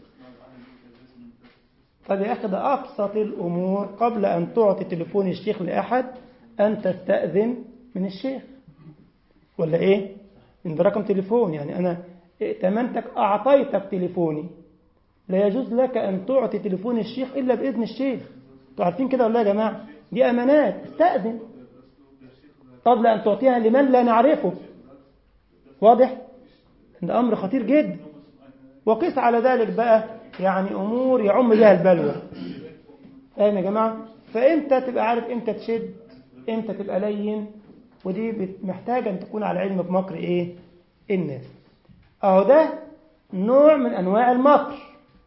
طب يا أخي ده أبسط الأمور قبل أن تعطي تليفون الشيخ لأحد أن تستأذن من الشيخ ولا إيه؟ إن ده رقم تليفون يعني أنا ائتمنتك أعطيتك تليفوني لا يجوز لك أن تعطي تليفون الشيخ إلا بإذن الشيخ انتوا عارفين كده ولا يا جماعة دي أمانات استأذن قبل أن تعطيها لمن لا نعرفه واضح ده أمر خطير جدا وقس على ذلك بقى يعني أمور يعم بها البلوى فاهم يا جماعة فإمتى تبقى عارف إمتى تشد إمتى تبقى لين ودي محتاجة أن تكون على علم بمكر إيه الناس أهو ده نوع من أنواع المكر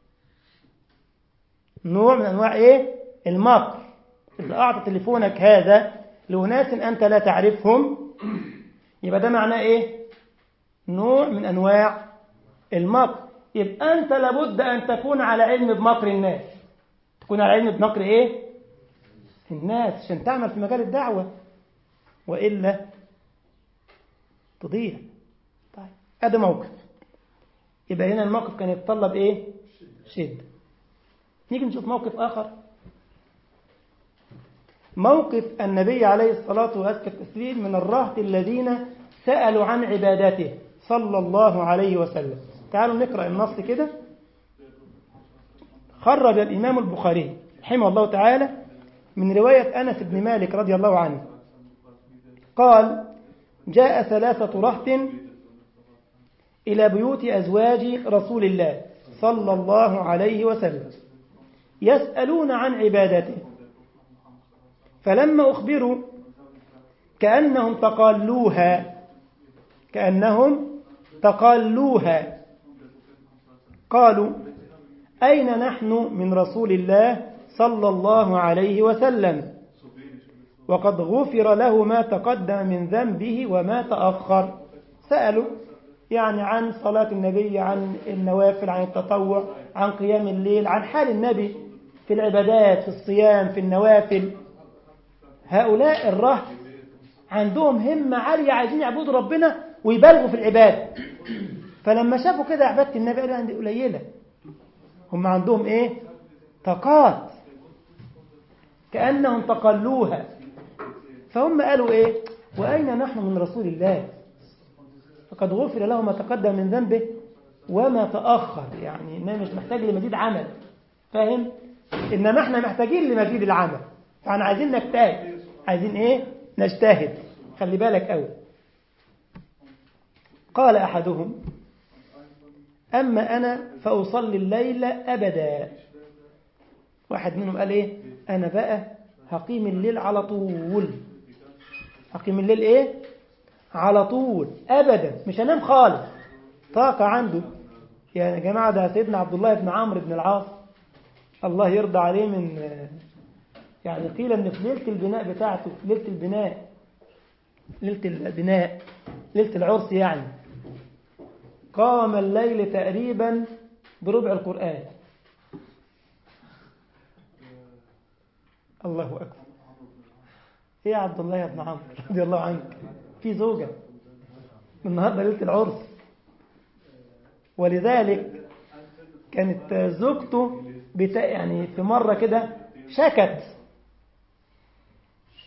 نوع من أنواع إيه المكر إذا أعطى تليفونك هذا لأناس أنت لا تعرفهم يبقى ده معناه إيه نوع من أنواع المكر يبقى أنت لابد أن تكون على علم بمكر الناس تكون على علم بمكر إيه الناس عشان تعمل في مجال الدعوة وإلا تضيع طيب هذا موقف يبقى هنا الموقف كان يتطلب إيه شدة نيجي نشوف موقف آخر موقف النبي عليه الصلاة وأزكى التسليم من الرهط الذين سألوا عن عبادته صلى الله عليه وسلم تعالوا نقرأ النص كده خرج الإمام البخاري رحمه الله تعالى من رواية أنس بن مالك رضي الله عنه قال جاء ثلاثة رهط إلى بيوت أزواج رسول الله صلى الله عليه وسلم يسألون عن عبادته فلما أخبروا كأنهم تقالوها كأنهم تقالوها قالوا أين نحن من رسول الله صلى الله عليه وسلم وقد غفر له ما تقدم من ذنبه وما تأخر سألوا يعني عن صلاة النبي عن النوافل عن التطوع عن قيام الليل عن حال النبي في العبادات في الصيام في النوافل هؤلاء الرهط عندهم همة عالية عايزين يعبدوا ربنا ويبالغوا في العبادة فلما شافوا كده عبادة النبي قالوا عندي قليلة هم عندهم ايه طاقات كأنهم تقلوها فهم قالوا ايه وأين نحن من رسول الله فقد غفر له ما تقدم من ذنبه وما تأخر يعني إنه مش محتاج لمزيد عمل فاهم إنما احنا محتاجين لمزيد العمل فاحنا عايزين نجتهد عايزين ايه نجتهد خلي بالك قوي قال أحدهم أما أنا فأصلي الليل أبدا واحد منهم قال إيه أنا بقى هقيم الليل على طول هقيم الليل إيه على طول أبدا مش هنام خالص طاقة عنده يا جماعة ده سيدنا عبد الله بن عمرو بن العاص الله يرضى عليه من يعني قيل ان في ليلة البناء بتاعته في ليلة البناء ليلة البناء ليلة العرس يعني قام الليل تقريبا بربع القرآن الله أكبر ايه يا عبد الله يا ابن عمرو رضي الله عنك في زوجة النهارده ليلة العرس ولذلك كانت زوجته بتا يعني في مرة كده شكت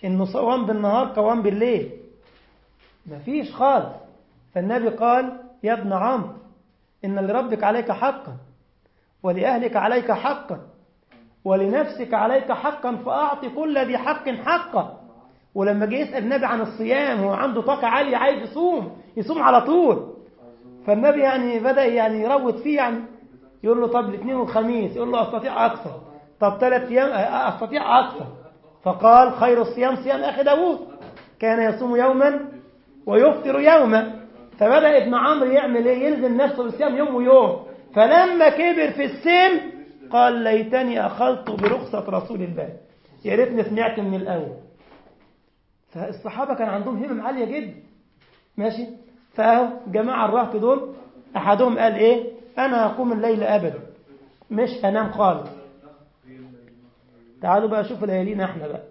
إنه صوام بالنهار قوام بالليل مفيش خالص فالنبي قال يا ابن عمرو إن لربك عليك حقا ولأهلك عليك حقا ولنفسك عليك حقا فأعطي كل ذي حق حقه ولما جه يسأل النبي عن الصيام هو عنده طاقة عالية عايز يصوم يصوم على طول فالنبي يعني بدأ يعني يروت فيه يعني يقول له طب الاثنين والخميس يقول له أستطيع أكثر طب ثلاث أيام أستطيع أكثر فقال خير الصيام صيام أخي داوود كان يصوم يوما ويفطر يوما فبدأ ابن عمرو يعمل ايه يلزم نفسه بالصيام يوم ويوم فلما كبر في السن قال ليتني أخذت برخصة رسول الله يا ريتني سمعت من الأول فالصحابة كان عندهم همم عالية جدا ماشي فأهو جماعة الرهط دول أحدهم قال إيه أنا هقوم الليل أبدا مش هنام خالص تعالوا بقى شوفوا ليالينا احنا بقى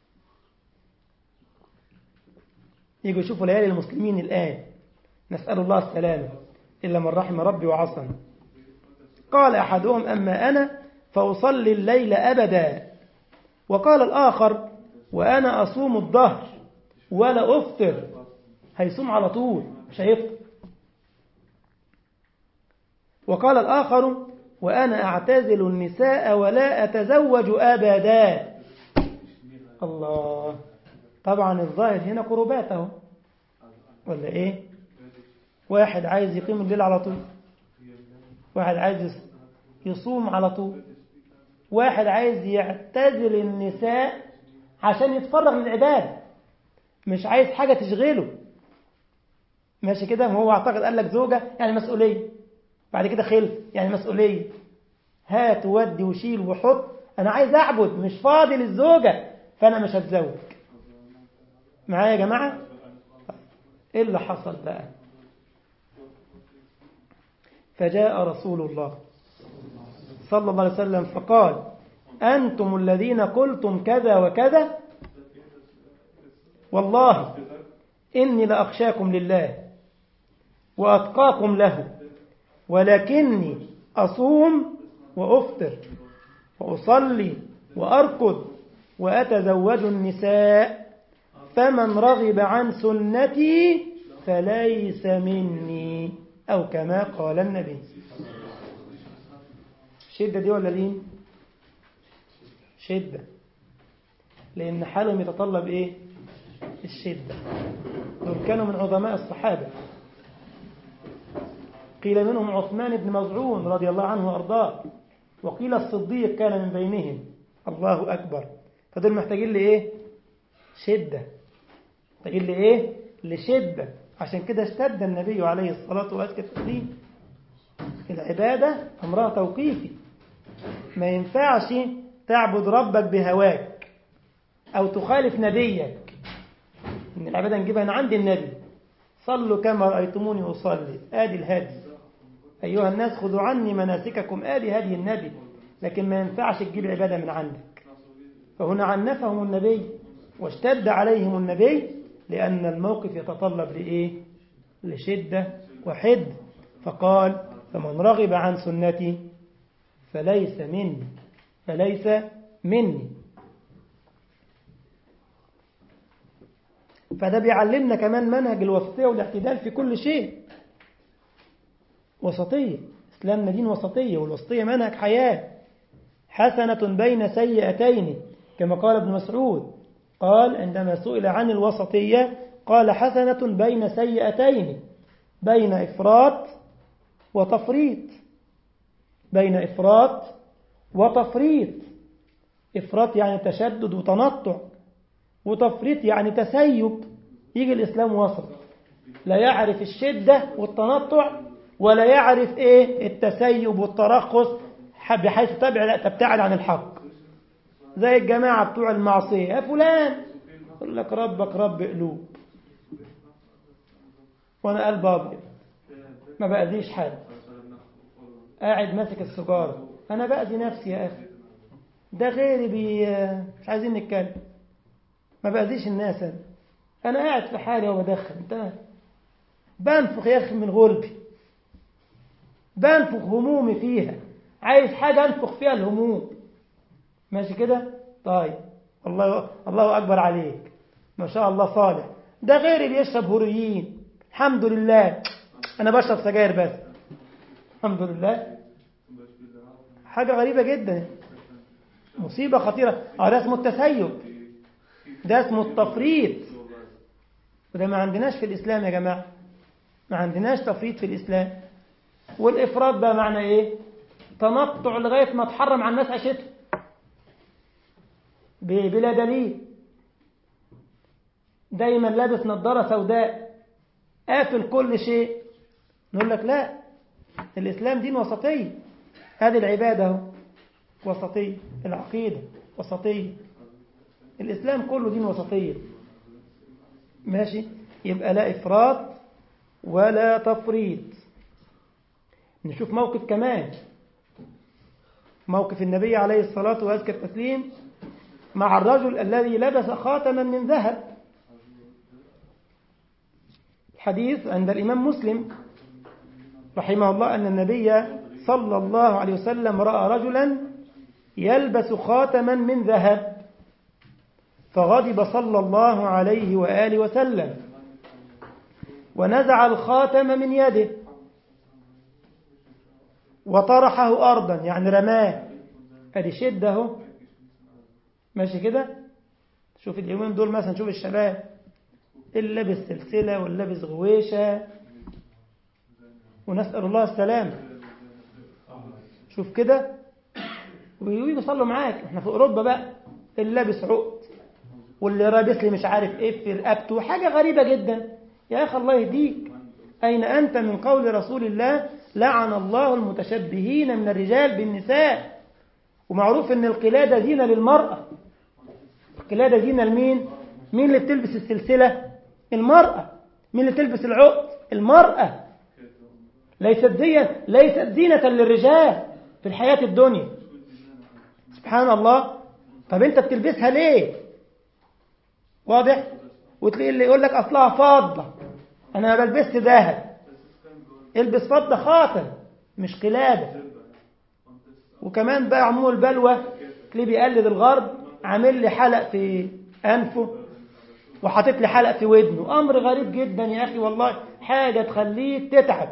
يجوا يشوفوا ليالي المسلمين الآن نسأل الله السلامة إلا من رحم ربي وعصم قال أحدهم أما أنا فأصلي الليل أبدا وقال الآخر وأنا أصوم الظهر ولا أفطر هيصوم على طول مش هيفطر وقال الآخر وأنا أعتزل النساء ولا أتزوج أبدا الله طبعا الظاهر هنا قرباته ولا إيه واحد عايز يقيم الليل على طول واحد عايز يصوم على طول واحد عايز يعتزل النساء عشان يتفرغ للعبادة مش عايز حاجة تشغله ماشي كده ما هو اعتقد قال لك زوجة يعني مسؤولية بعد كده خلف يعني مسؤولية هات وودي وشيل وحط أنا عايز أعبد مش فاضي للزوجة فأنا مش هتزوج معايا يا جماعة إيه اللي حصل بقى فجاء رسول الله صلى الله عليه وسلم فقال أنتم الذين قلتم كذا وكذا والله إني لأخشاكم لله وأتقاكم له ولكني أصوم وأفطر وأصلي وأركض وأتزوج النساء فمن رغب عن سنتي فليس مني أو كما قال النبي شدة دي ولا لين شدة لأن حالهم يتطلب إيه الشدة دول كانوا من عظماء الصحابة قيل منهم عثمان بن مظعون رضي الله عنه وأرضاه وقيل الصديق كان من بينهم الله أكبر فدول محتاجين لإيه شدة محتاجين لإيه لشدة عشان كده اشتد النبي عليه الصلاة وأزكى التسليم العبادة أمرها توقيفي ما ينفعش تعبد ربك بهواك أو تخالف نبيك إن العبادة نجيبها من عند النبي صلوا كما رأيتموني أصلي آدي الهدي أيها الناس خذوا عني مناسككم آدي هدي النبي لكن ما ينفعش تجيب عبادة من عندك فهنا عنفهم النبي واشتد عليهم النبي لأن الموقف يتطلب لإيه لشدة وحد فقال فمن رغب عن سنتي فليس مني فليس مني فده بيعلمنا كمان منهج الوسطية والاعتدال في كل شيء وسطية إسلامنا دين وسطية والوسطية منهج حياة حسنة بين سيئتين كما قال ابن مسعود قال عندما سئل عن الوسطية قال حسنة بين سيئتين بين إفراط وتفريط بين إفراط وتفريط إفراط يعني تشدد وتنطع وتفريط يعني تسيب يجي الإسلام وسط لا يعرف الشدة والتنطع ولا يعرف إيه التسيب والترخص بحيث تبعد لا تبتعد عن الحق زي الجماعة بتوع المعصية يا فلان يقول لك ربك رب قلوب وأنا قلب أبيض ما بأذيش حد قاعد ماسك السيجارة أنا بأذي نفسي يا أخي ده غيري بي مش عايزين نتكلم ما بأذيش الناس أنا أنا قاعد في حالي وبدخن انت بنفخ يا أخي من غلبي بنفخ همومي فيها عايز حاجة أنفخ فيها الهموم ماشي كده طيب الله الله أكبر عليك ما شاء الله صالح ده غيري بيشرب هوريين الحمد لله أنا بشرب سجاير بس الحمد لله حاجة غريبة جدا مصيبة خطيرة اه ده اسمه التسيب ده اسمه التفريط وده ما عندناش في الإسلام يا جماعة ما عندناش تفريط في الإسلام والإفراط بقى معنى إيه تنطع لغاية ما تحرم على الناس عيشتهم بلا دليل دايما لابس نظارة سوداء قافل كل شيء نقول لك لا الإسلام دين وسطية هذه العبادة هو وسطية العقيدة وسطية الإسلام كله دين وسطية ماشي يبقى لا إفراط ولا تفريط نشوف موقف كمان موقف النبي عليه الصلاة وأزكى التسليم مع الرجل الذي لبس خاتما من ذهب حديث عند الإمام مسلم رحمه الله أن النبي صلى الله عليه وسلم رأى رجلا يلبس خاتما من ذهب فغضب صلى الله عليه وآله وسلم ونزع الخاتم من يده وطرحه أرضا يعني رماه ادي شدة اهو ماشي كده شوف اليومين دول مثلا شوف الشباب اللي لابس سلسلة واللي لابس غويشة ونسأل الله السلام شوف كده ويجوا يصلوا معاك احنا في أوروبا بقى اللي لابس عقد واللي لابس لي مش عارف ايه في رقبته حاجة غريبة جدا يا أخي الله يهديك أين أنت من قول رسول الله لعن الله المتشبهين من الرجال بالنساء ومعروف ان القلادة زينة للمرأة القلادة زينة لمين مين اللي بتلبس السلسلة المرأة مين اللي تلبس العقد المرأة ليست زينة ليست زينة للرجال في الحياة الدنيا سبحان الله طب انت بتلبسها ليه واضح وتلاقي اللي يقول لك اصلها فضة انا ما بلبست ذهب البس فضة خاتم مش قلادة وكمان بقى عموم البلوى تلاقيه بيقلد الغرب عامل لي حلق في أنفه وحاطط لي حلق في ودنه أمر غريب جدا يا أخي والله حاجة تخليك تتعب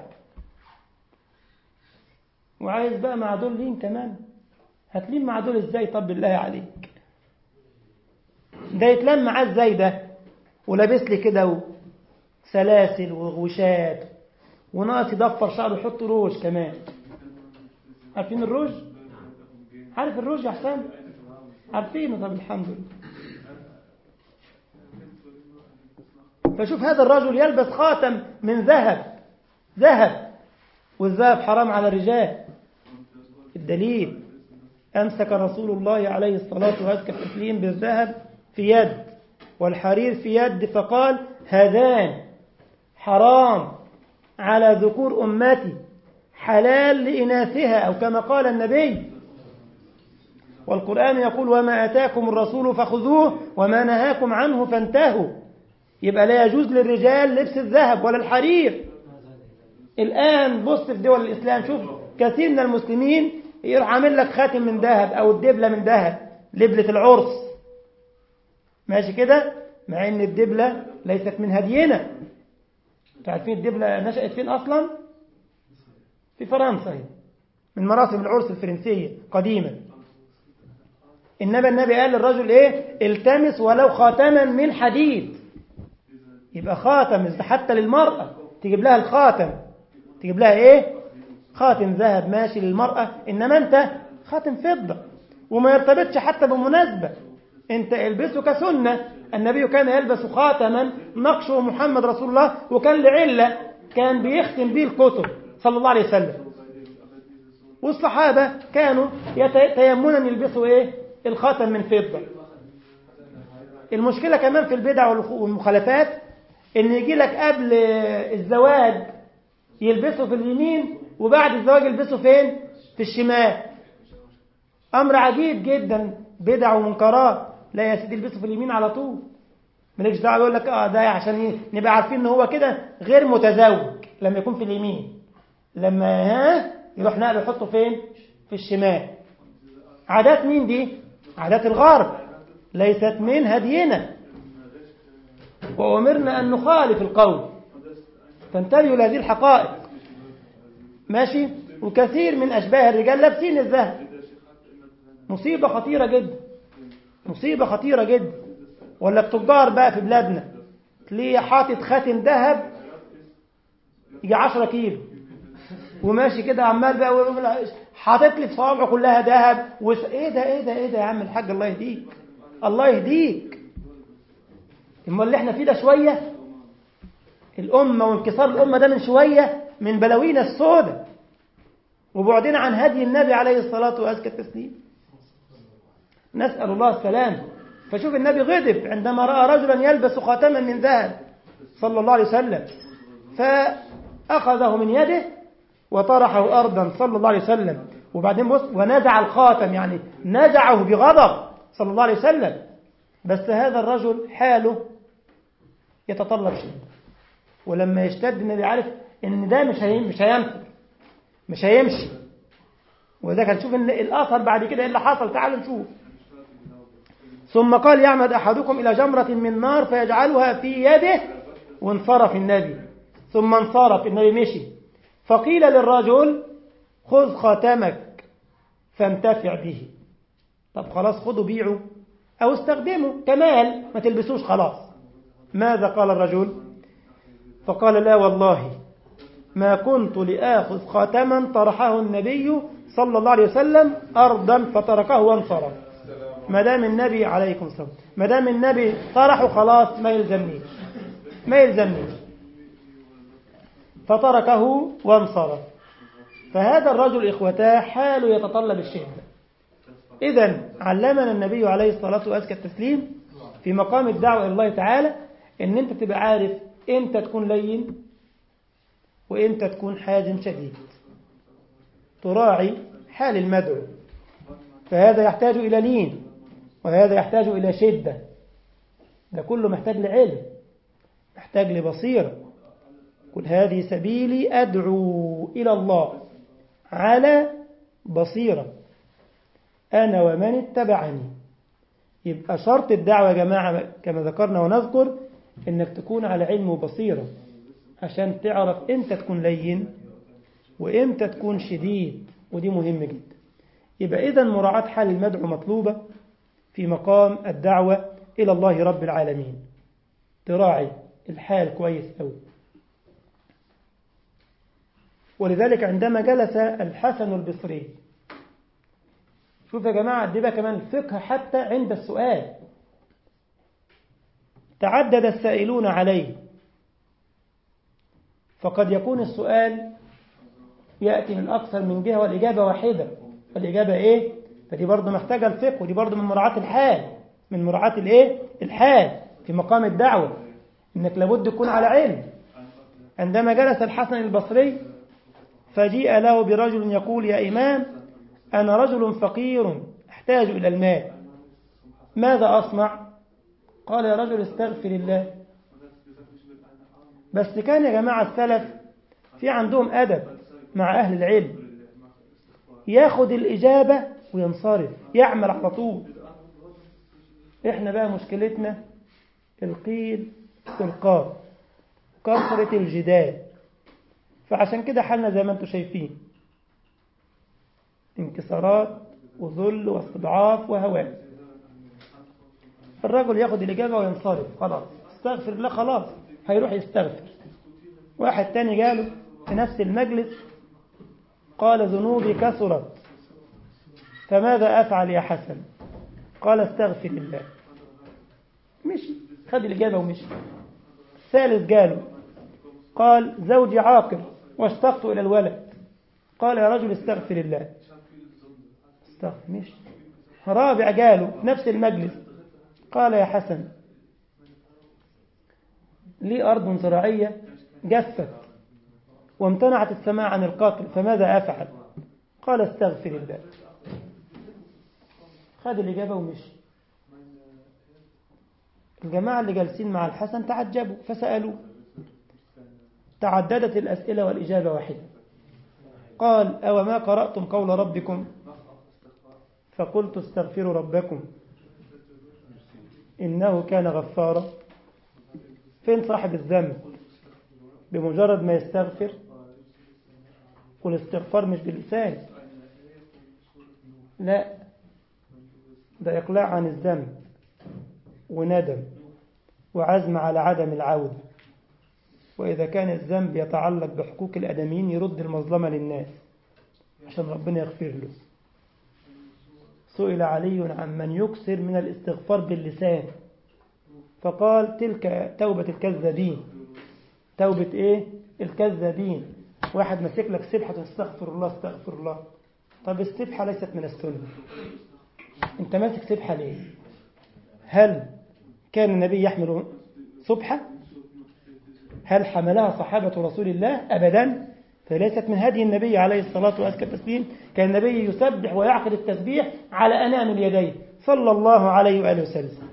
وعايز بقى مع دول لين كمان هتلين مع دول ازاي طب بالله عليك ده يتلم معاه ازاي ده ولابس لي كده سلاسل وغوشات وناقص يضفر شعره ويحط روج كمان عارفين الروج عارف الروج يا حسام عارفينه طب الحمد لله فشوف هذا الرجل يلبس خاتم من ذهب ذهب والذهب حرام على الرجال الدليل أمسك رسول الله عليه الصلاة وأزكى التسليم بالذهب في يد والحرير في يد فقال هذان حرام على ذكور أمتي حلال لإناثها أو كما قال النبي والقرآن يقول وما أتاكم الرسول فخذوه وما نهاكم عنه فانتهوا يبقى لا يجوز للرجال لبس الذهب ولا الحرير الآن بص في دول الإسلام شوف كثير من المسلمين يروح عامل لك خاتم من ذهب أو الدبلة من ذهب لبلة العرس ماشي كده مع ان الدبلة ليست من هدينا عارفين الدبلة نشأت فين أصلا في فرنسا هي من مراسم العرس الفرنسية قديما إنما النبي قال للرجل إيه التمس ولو خاتما من حديد يبقى خاتم حتى للمرأة تجيب لها الخاتم تجيب لها إيه خاتم ذهب ماشي للمرأة إنما أنت خاتم فضة وما يرتبطش حتى بمناسبة أنت البسه كسنة النبي كان يلبس خاتما نقشه محمد رسول الله وكان لعلة كان بيختم به الكتب صلى الله عليه وسلم والصحابة كانوا يتيمنا يلبسوا إيه الخاتم من فضة المشكلة كمان في البدع والمخالفات ان يجي لك قبل الزواج يلبسوا في اليمين وبعد الزواج يلبسوا فين في الشمال امر عجيب جدا بدع ومنكرات لا يا سيدي يلبسوا في اليمين على طول مالكش دعوه يقول لك اه ده عشان ايه نبقى عارفين ان هو كده غير متزوج لما يكون في اليمين لما ها يروح نقله يحطه فين في الشمال عادات مين دي عادات الغرب ليست من هدينا وأمرنا أن نخالف القول فانتبهوا لهذه الحقائق ماشي وكثير من أشباه الرجال لابسين الذهب مصيبة خطيرة جدا مصيبة خطيرة جدا ولا التجار بقى في بلادنا تلاقيه حاطط خاتم ذهب يجي 10 كيلو وماشي كده عمال بقى حاطط لي في صوابعه كلها ذهب وس... ايه ده ايه ده ايه ده يا عم الحاج الله يهديك الله يهديك اما اللي احنا فيه ده شويه الامه وانكسار الامه ده من شويه من بلاوينا السوداء وبعدنا عن هدي النبي عليه الصلاه وازكى التسليم نسال الله السلام فشوف النبي غضب عندما راى رجلا يلبس خاتما من ذهب صلى الله عليه وسلم فاخذه من يده وطرحه أرضا صلى الله عليه وسلم وبعدين بص ونزع الخاتم يعني نزعه بغضب صلى الله عليه وسلم بس هذا الرجل حاله يتطلب شدة ولما يشتد النبي عارف ان ده مش هي مش هينفع مش هيمشي وذلك هنشوف ان الاثر بعد كده ايه اللي حصل تعالوا نشوف ثم قال يعمد احدكم الى جمره من نار فيجعلها في يده وانصرف النبي ثم انصرف النبي مشي فقيل للرجل خذ خاتمك فانتفع به طب خلاص خذوا بيعوا أو استخدموا كمال ما تلبسوش خلاص ماذا قال الرجل فقال لا والله ما كنت لآخذ خاتما طرحه النبي صلى الله عليه وسلم أرضا فتركه وانصرف ما دام النبي عليكم السلام ما دام النبي طرحه خلاص ما يلزمنيش ما يلزمنيش فتركه وانصرف فهذا الرجل إخوتاه حاله يتطلب الشدة إذا علمنا النبي عليه الصلاة وأزكى التسليم في مقام الدعوة إلى الله تعالى إن أنت تبقى عارف إمتى تكون لين وإمتى تكون حازم شديد تراعي حال المدعو فهذا يحتاج إلى لين وهذا يحتاج إلى شدة ده كله محتاج لعلم محتاج لبصيره قل هذه سبيلي أدعو إلى الله على بصيرة أنا ومن اتبعني يبقى شرط الدعوة يا جماعة كما ذكرنا ونذكر إنك تكون على علم وبصيرة عشان تعرف إمتى تكون لين وإمتى تكون شديد ودي مهم جدا يبقى إذا مراعاة حال المدعو مطلوبة في مقام الدعوة إلى الله رب العالمين تراعي الحال كويس أوي ولذلك عندما جلس الحسن البصري شوف يا جماعة دي بقى كمان الفقه حتى عند السؤال تعدد السائلون عليه فقد يكون السؤال يأتي من أكثر من جهة والإجابة واحدة والإجابة إيه؟ فدي برضه محتاجة الفقه ودي برضه من مراعاة الحال من مراعاة الإيه؟ الحال في مقام الدعوة إنك لابد تكون على علم عندما جلس الحسن البصري فجيء له برجل يقول يا إمام أنا رجل فقير أحتاج إلى المال ماذا أصنع قال يا رجل استغفر الله بس كان يا جماعة السلف في عندهم أدب مع أهل العلم ياخد الإجابة وينصرف يعمل على طول إحنا بقى مشكلتنا القيل والقال كثرة الجدال فعشان كده حالنا زي ما انتم شايفين انكسارات وذل واستضعاف وهوان الرجل ياخد الإجابة وينصرف خلاص استغفر الله خلاص هيروح يستغفر واحد تاني جاله في نفس المجلس قال ذنوبي كثرت فماذا أفعل يا حسن قال استغفر الله مشي خد الإجابة ومشي الثالث قاله قال زوجي عاقر واشتقت إلى الولد قال يا رجل استغفر الله استغفر مشي رابع قاله نفس المجلس قال يا حسن لي أرض زراعية جفت وامتنعت السماء عن القتل فماذا أفعل قال استغفر الله خد الإجابة ومشي الجماعة اللي جالسين مع الحسن تعجبوا فسألوا تعددت الأسئلة والإجابة واحدة قال أو ما قرأتم قول ربكم فقلت استغفروا ربكم إنه كان غفارا فين صاحب الذنب بمجرد ما يستغفر والاستغفار مش باللسان لا ده إقلاع عن الذنب وندم وعزم على عدم العودة وإذا كان الذنب يتعلق بحقوق الأدمين يرد المظلمة للناس عشان ربنا يغفر له سئل علي عن من يكثر من الاستغفار باللسان فقال تلك توبة الكذابين توبة ايه الكذابين واحد ماسك لك سبحة استغفر الله استغفر الله طب السبحة ليست من السنة انت ماسك سبحة ليه هل كان النبي يحمل سبحة هل حملها صحابة رسول الله أبدا فليست من هدي النبي عليه الصلاة والسلام كان النبي يسبح ويعقد التسبيح على أنام اليدين صلى الله عليه وآله وسلم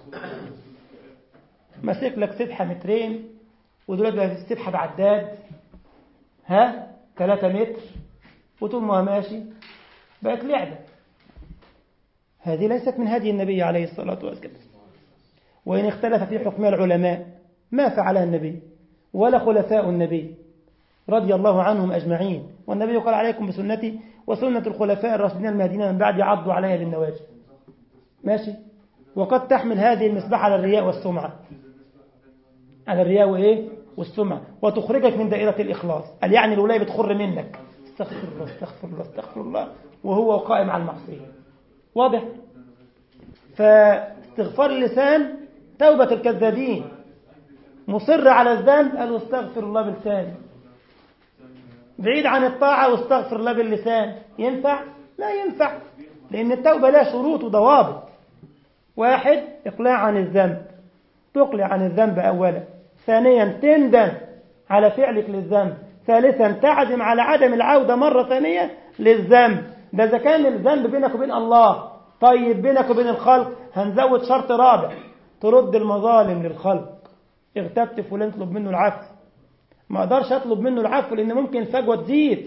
ماسك لك سبحة مترين ودلوقتي بقى في السبحة بعداد ها 3 متر وطول ما هو ماشي بقت لعبة هذه ليست من هدي النبي عليه الصلاة والسلام وإن اختلف في حكم العلماء ما فعلها النبي ولا خلفاء النبي رضي الله عنهم أجمعين والنبي قال عليكم بسنتي وسنة الخلفاء الراشدين المهديين من بعد عضوا عليها بالنواجذ ماشي وقد تحمل هذه المصباح على الرياء والسمعة على الرياء وإيه والسمعة وتخرجك من دائرة الإخلاص قال يعني الولاية بتخر منك استغفر الله استغفر الله استغفر الله وهو قائم على المعصية واضح فاستغفار اللسان توبة الكذابين مصر على الذنب قال واستغفر الله بلساني بعيد عن الطاعة واستغفر الله باللسان ينفع؟ لا ينفع لأن التوبة لها شروط وضوابط واحد إقلاع عن الذنب تقلع عن الذنب أولا ثانيا تندم على فعلك للذنب ثالثا تعزم على عدم العودة مرة ثانية للذنب ده إذا كان الذنب بينك وبين الله طيب بينك وبين الخلق هنزود شرط رابع ترد المظالم للخلق اغتبت فلان اطلب منه العفو ما اقدرش اطلب منه العفو لان ممكن الفجوه تزيد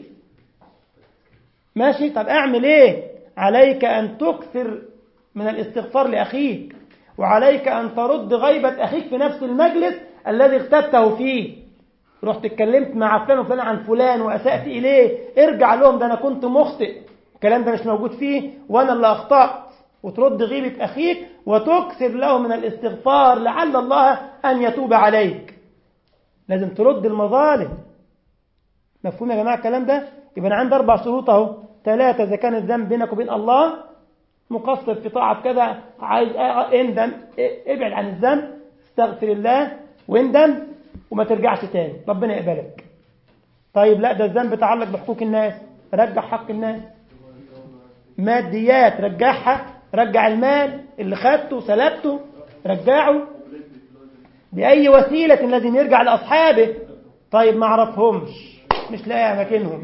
ماشي طب اعمل ايه عليك ان تكثر من الاستغفار لاخيك وعليك ان ترد غيبه اخيك في نفس المجلس الذي اغتبته فيه رحت اتكلمت مع فلان وفلان عن فلان واسات اليه ارجع لهم ده انا كنت مخطئ الكلام ده مش موجود فيه وانا اللي اخطات وترد غيبه اخيك وتكثر له من الاستغفار لعل الله ان يتوب عليك لازم ترد المظالم مفهوم يا جماعة الكلام ده يبقى أنا عندي أربع شروط أهو ثلاثة إذا كان الذنب بينك وبين الله مقصر في طاعة كذا عايز اندم ابعد عن الذنب استغفر الله واندم وما ترجعش تاني ربنا يقبلك طيب لا ده الذنب يتعلق بحقوق الناس رجع حق الناس ماديات رجعها رجع المال اللي خدته سلبته رجعه بأي وسيلة لازم يرجع لأصحابه طيب ما عرفهمش مش لاقي أماكنهم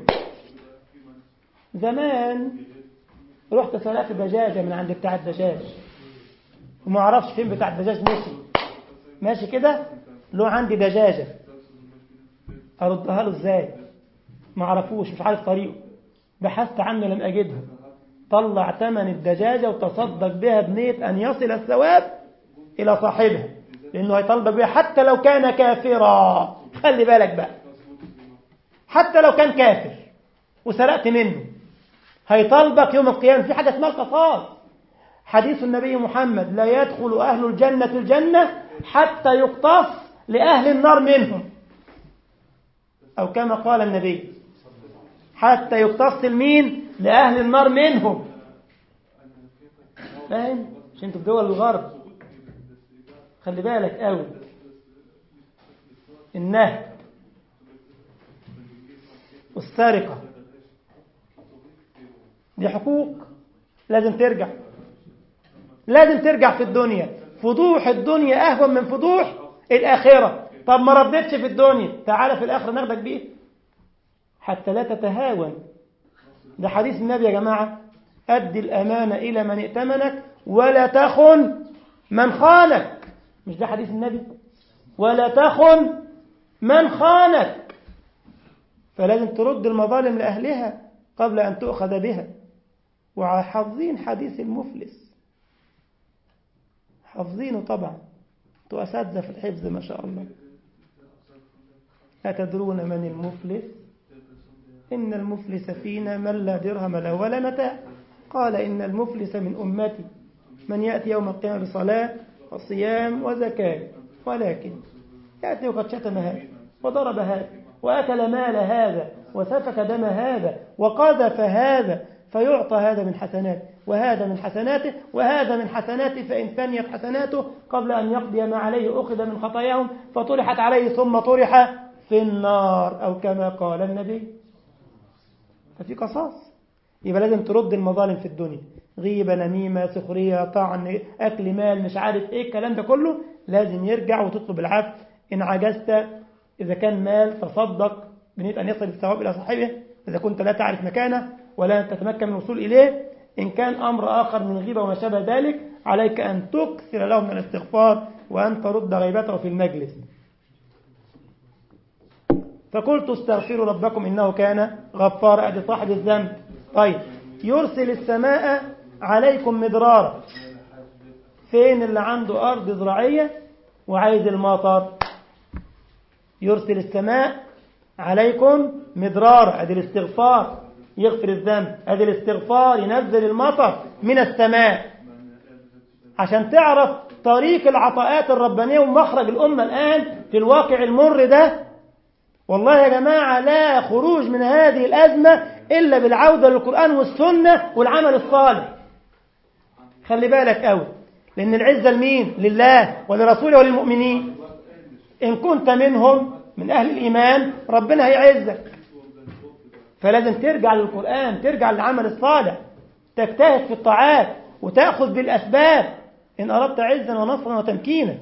زمان رحت سرقت دجاجة من عند بتاع الدجاج وما اعرفش فين بتاع الدجاج ماشي ماشي كده له عندي دجاجة أردها له إزاي ما عرفوش مش عارف طريقه بحثت عنه لم أجده طلع ثمن الدجاجة وتصدق بها بنية أن يصل الثواب إلى صاحبها لأنه هيطالبك بها حتى لو كان كافرا خلي بالك بقى حتى لو كان كافر وسرقت منه هيطالبك يوم القيامة في حاجة اسمها القصاص حديث النبي محمد لا يدخل أهل الجنة الجنة حتى يقتص لأهل النار منهم أو كما قال النبي حتى يقتص المين لأهل النار منهم فاهم مش انتوا في دول الغرب خلي بالك قوي النهب والسرقة دي حقوق لازم ترجع لازم ترجع في الدنيا فضوح الدنيا أهون من فضوح الآخرة طب ما ردتش في الدنيا تعالى في الآخرة ناخدك بيه حتى لا تتهاون ده حديث النبي يا جماعة أدي الأمانة إلى من ائتمنك ولا تخن من خانك مش ده حديث النبي ولا تخن من خانك فلازم ترد المظالم لأهلها قبل أن تؤخذ بها وحافظين حديث المفلس حافظينه طبعا انتوا أساتذة في الحفظ ما شاء الله أتدرون من المفلس إن المفلس فينا من لا درهم له ولا متاع قال إن المفلس من أمتي من يأتي يوم القيامة بصلاة وصيام وزكاة ولكن يأتي وقد شتم هذا وضرب هذا وأكل مال هذا وسفك دم هذا وقذف هذا فيعطى هذا من حسناته وهذا من حسناته وهذا من حسناته فإن فنيت حسناته قبل أن يقضي ما عليه أخذ من خطاياهم فطرحت عليه ثم طرح في النار أو كما قال النبي ففي قصاص يبقى لازم ترد المظالم في الدنيا غيبة نميمة سخرية طعن أكل مال مش عارف إيه الكلام ده كله لازم يرجع وتطلب العفو إن عجزت إذا كان مال تصدق بنية أن يصل الثواب إلى صاحبه إذا كنت لا تعرف مكانه ولا تتمكن من الوصول إليه إن كان أمر آخر من غيبة وما شابه ذلك عليك أن تكثر له من الاستغفار وأن ترد غيبته في المجلس فقلت استغفروا ربكم إنه كان غفار أدي صاحب الذنب طيب يرسل السماء عليكم مدرارا فين اللي عنده أرض زراعية وعايز المطر يرسل السماء عليكم مدرارا أدي الاستغفار يغفر الذنب أدي الاستغفار ينزل المطر من السماء عشان تعرف طريق العطاءات الربانية ومخرج الأمة الآن في الواقع المر ده والله يا جماعة لا خروج من هذه الأزمة إلا بالعودة للقرآن والسنة والعمل الصالح خلي بالك قوي لأن العزة لمين لله ولرسوله وللمؤمنين إن كنت منهم من أهل الإيمان ربنا هيعزك فلازم ترجع للقرآن ترجع للعمل الصالح تجتهد في الطاعات وتأخذ بالأسباب إن أردت عزا ونصرا وتمكينا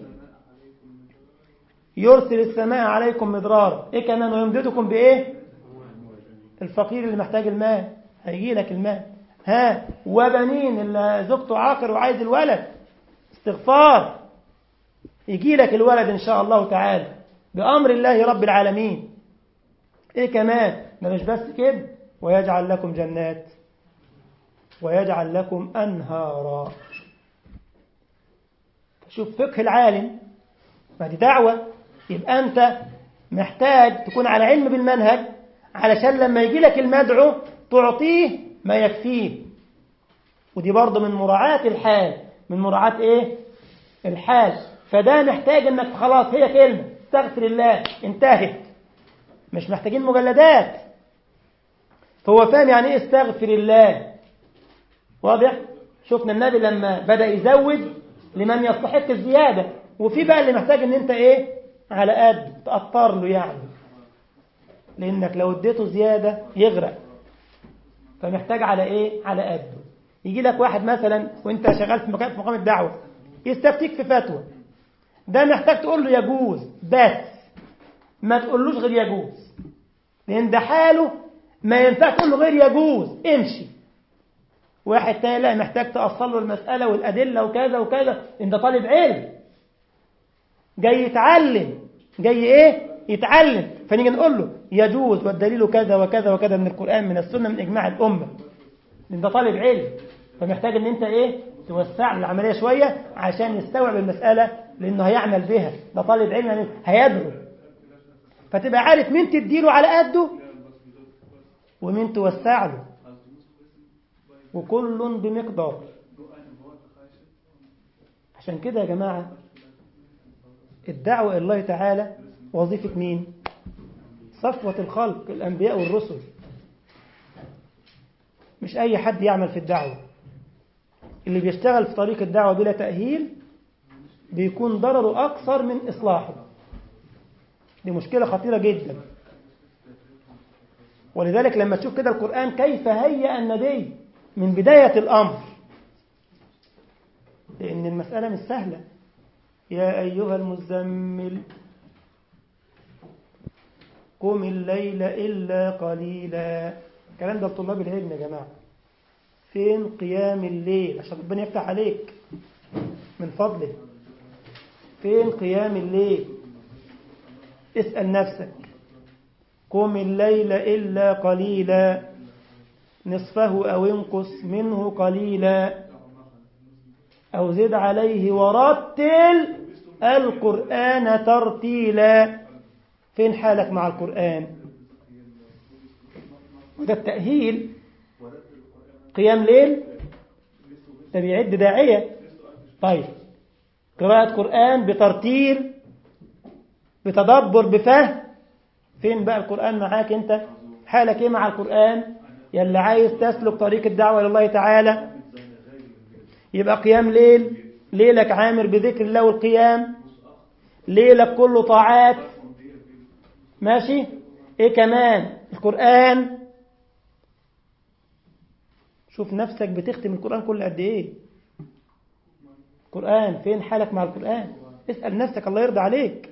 يرسل السماء عليكم مدرارا إيه كمان ويمددكم بإيه الفقير اللي محتاج المال هيجي لك المال ها وبنين اللي زوجته عاقر وعايز الولد استغفار يجي لك الولد إن شاء الله تعالى بأمر الله رب العالمين إيه كمان ده مش بس كده ويجعل لكم جنات ويجعل لكم أنهارا شوف فقه العالم ما دي دعوة يبقى أنت محتاج تكون على علم بالمنهج علشان لما يجي لك المدعو تعطيه ما يكفيه ودي برضه من مراعاة الحال من مراعاة إيه الحال فده محتاج أنك خلاص هي كلمة استغفر الله انتهت مش محتاجين مجلدات فهو فاهم يعني ايه استغفر الله واضح شفنا النبي لما بدأ يزود لمن يستحق الزيادة وفي بقى اللي محتاج ان انت ايه على قد تقطر له يعني لانك لو اديته زيادة يغرق فمحتاج على ايه على قده يجي لك واحد مثلا وانت شغال في مكان في مقام الدعوة يستفتيك في فتوى ده محتاج تقول له يجوز بس ما تقولوش غير يجوز لان ده حاله ما ينفع تقول له غير يجوز امشي واحد تاني لا محتاج تأصل له المسألة والأدلة وكذا وكذا انت طالب علم جاي يتعلم جاي ايه يتعلم فنيجي نقول له يجوز والدليل كذا وكذا وكذا من القرآن من السنة من إجماع الأمة انت طالب علم فمحتاج ان انت ايه توسع له العملية شوية عشان يستوعب المسألة لانه هيعمل بها ده طالب علم يعني هيدعو فتبقى عارف مين تديله على قده ومين توسع له وكل بمقدار عشان كده يا جماعة الدعوة إلى الله تعالى وظيفة مين صفوة الخلق الأنبياء والرسل مش أي حد يعمل في الدعوة اللي بيشتغل في طريق الدعوة بلا تأهيل بيكون ضرره أكثر من إصلاحه دي مشكلة خطيرة جدا ولذلك لما تشوف كده القرآن كيف هيأ النبي من بداية الأمر لأن المسألة مش سهلة يا أيها المزمل قم الليل إلا قليلا الكلام ده لطلاب العلم يا جماعة فين قيام الليل عشان ربنا يفتح عليك من فضله فين قيام الليل اسأل نفسك قم الليل إلا قليلا نصفه أو انقص منه قليلا أو زد عليه ورتل القرآن ترتيلا فين حالك مع القرآن وده التأهيل قيام ليل ده بيعد داعية طيب قراءة قرآن بترتيل بتدبر بفهم فين بقى القرآن معاك انت حالك ايه مع القرآن يلي عايز تسلك طريق الدعوة إلى الله تعالى يبقى قيام ليل ليلك عامر بذكر الله والقيام ليلك كله طاعات ماشي ايه كمان القرآن شوف نفسك بتختم القرآن كل قد ايه القرآن فين حالك مع القرآن اسأل نفسك الله يرضى عليك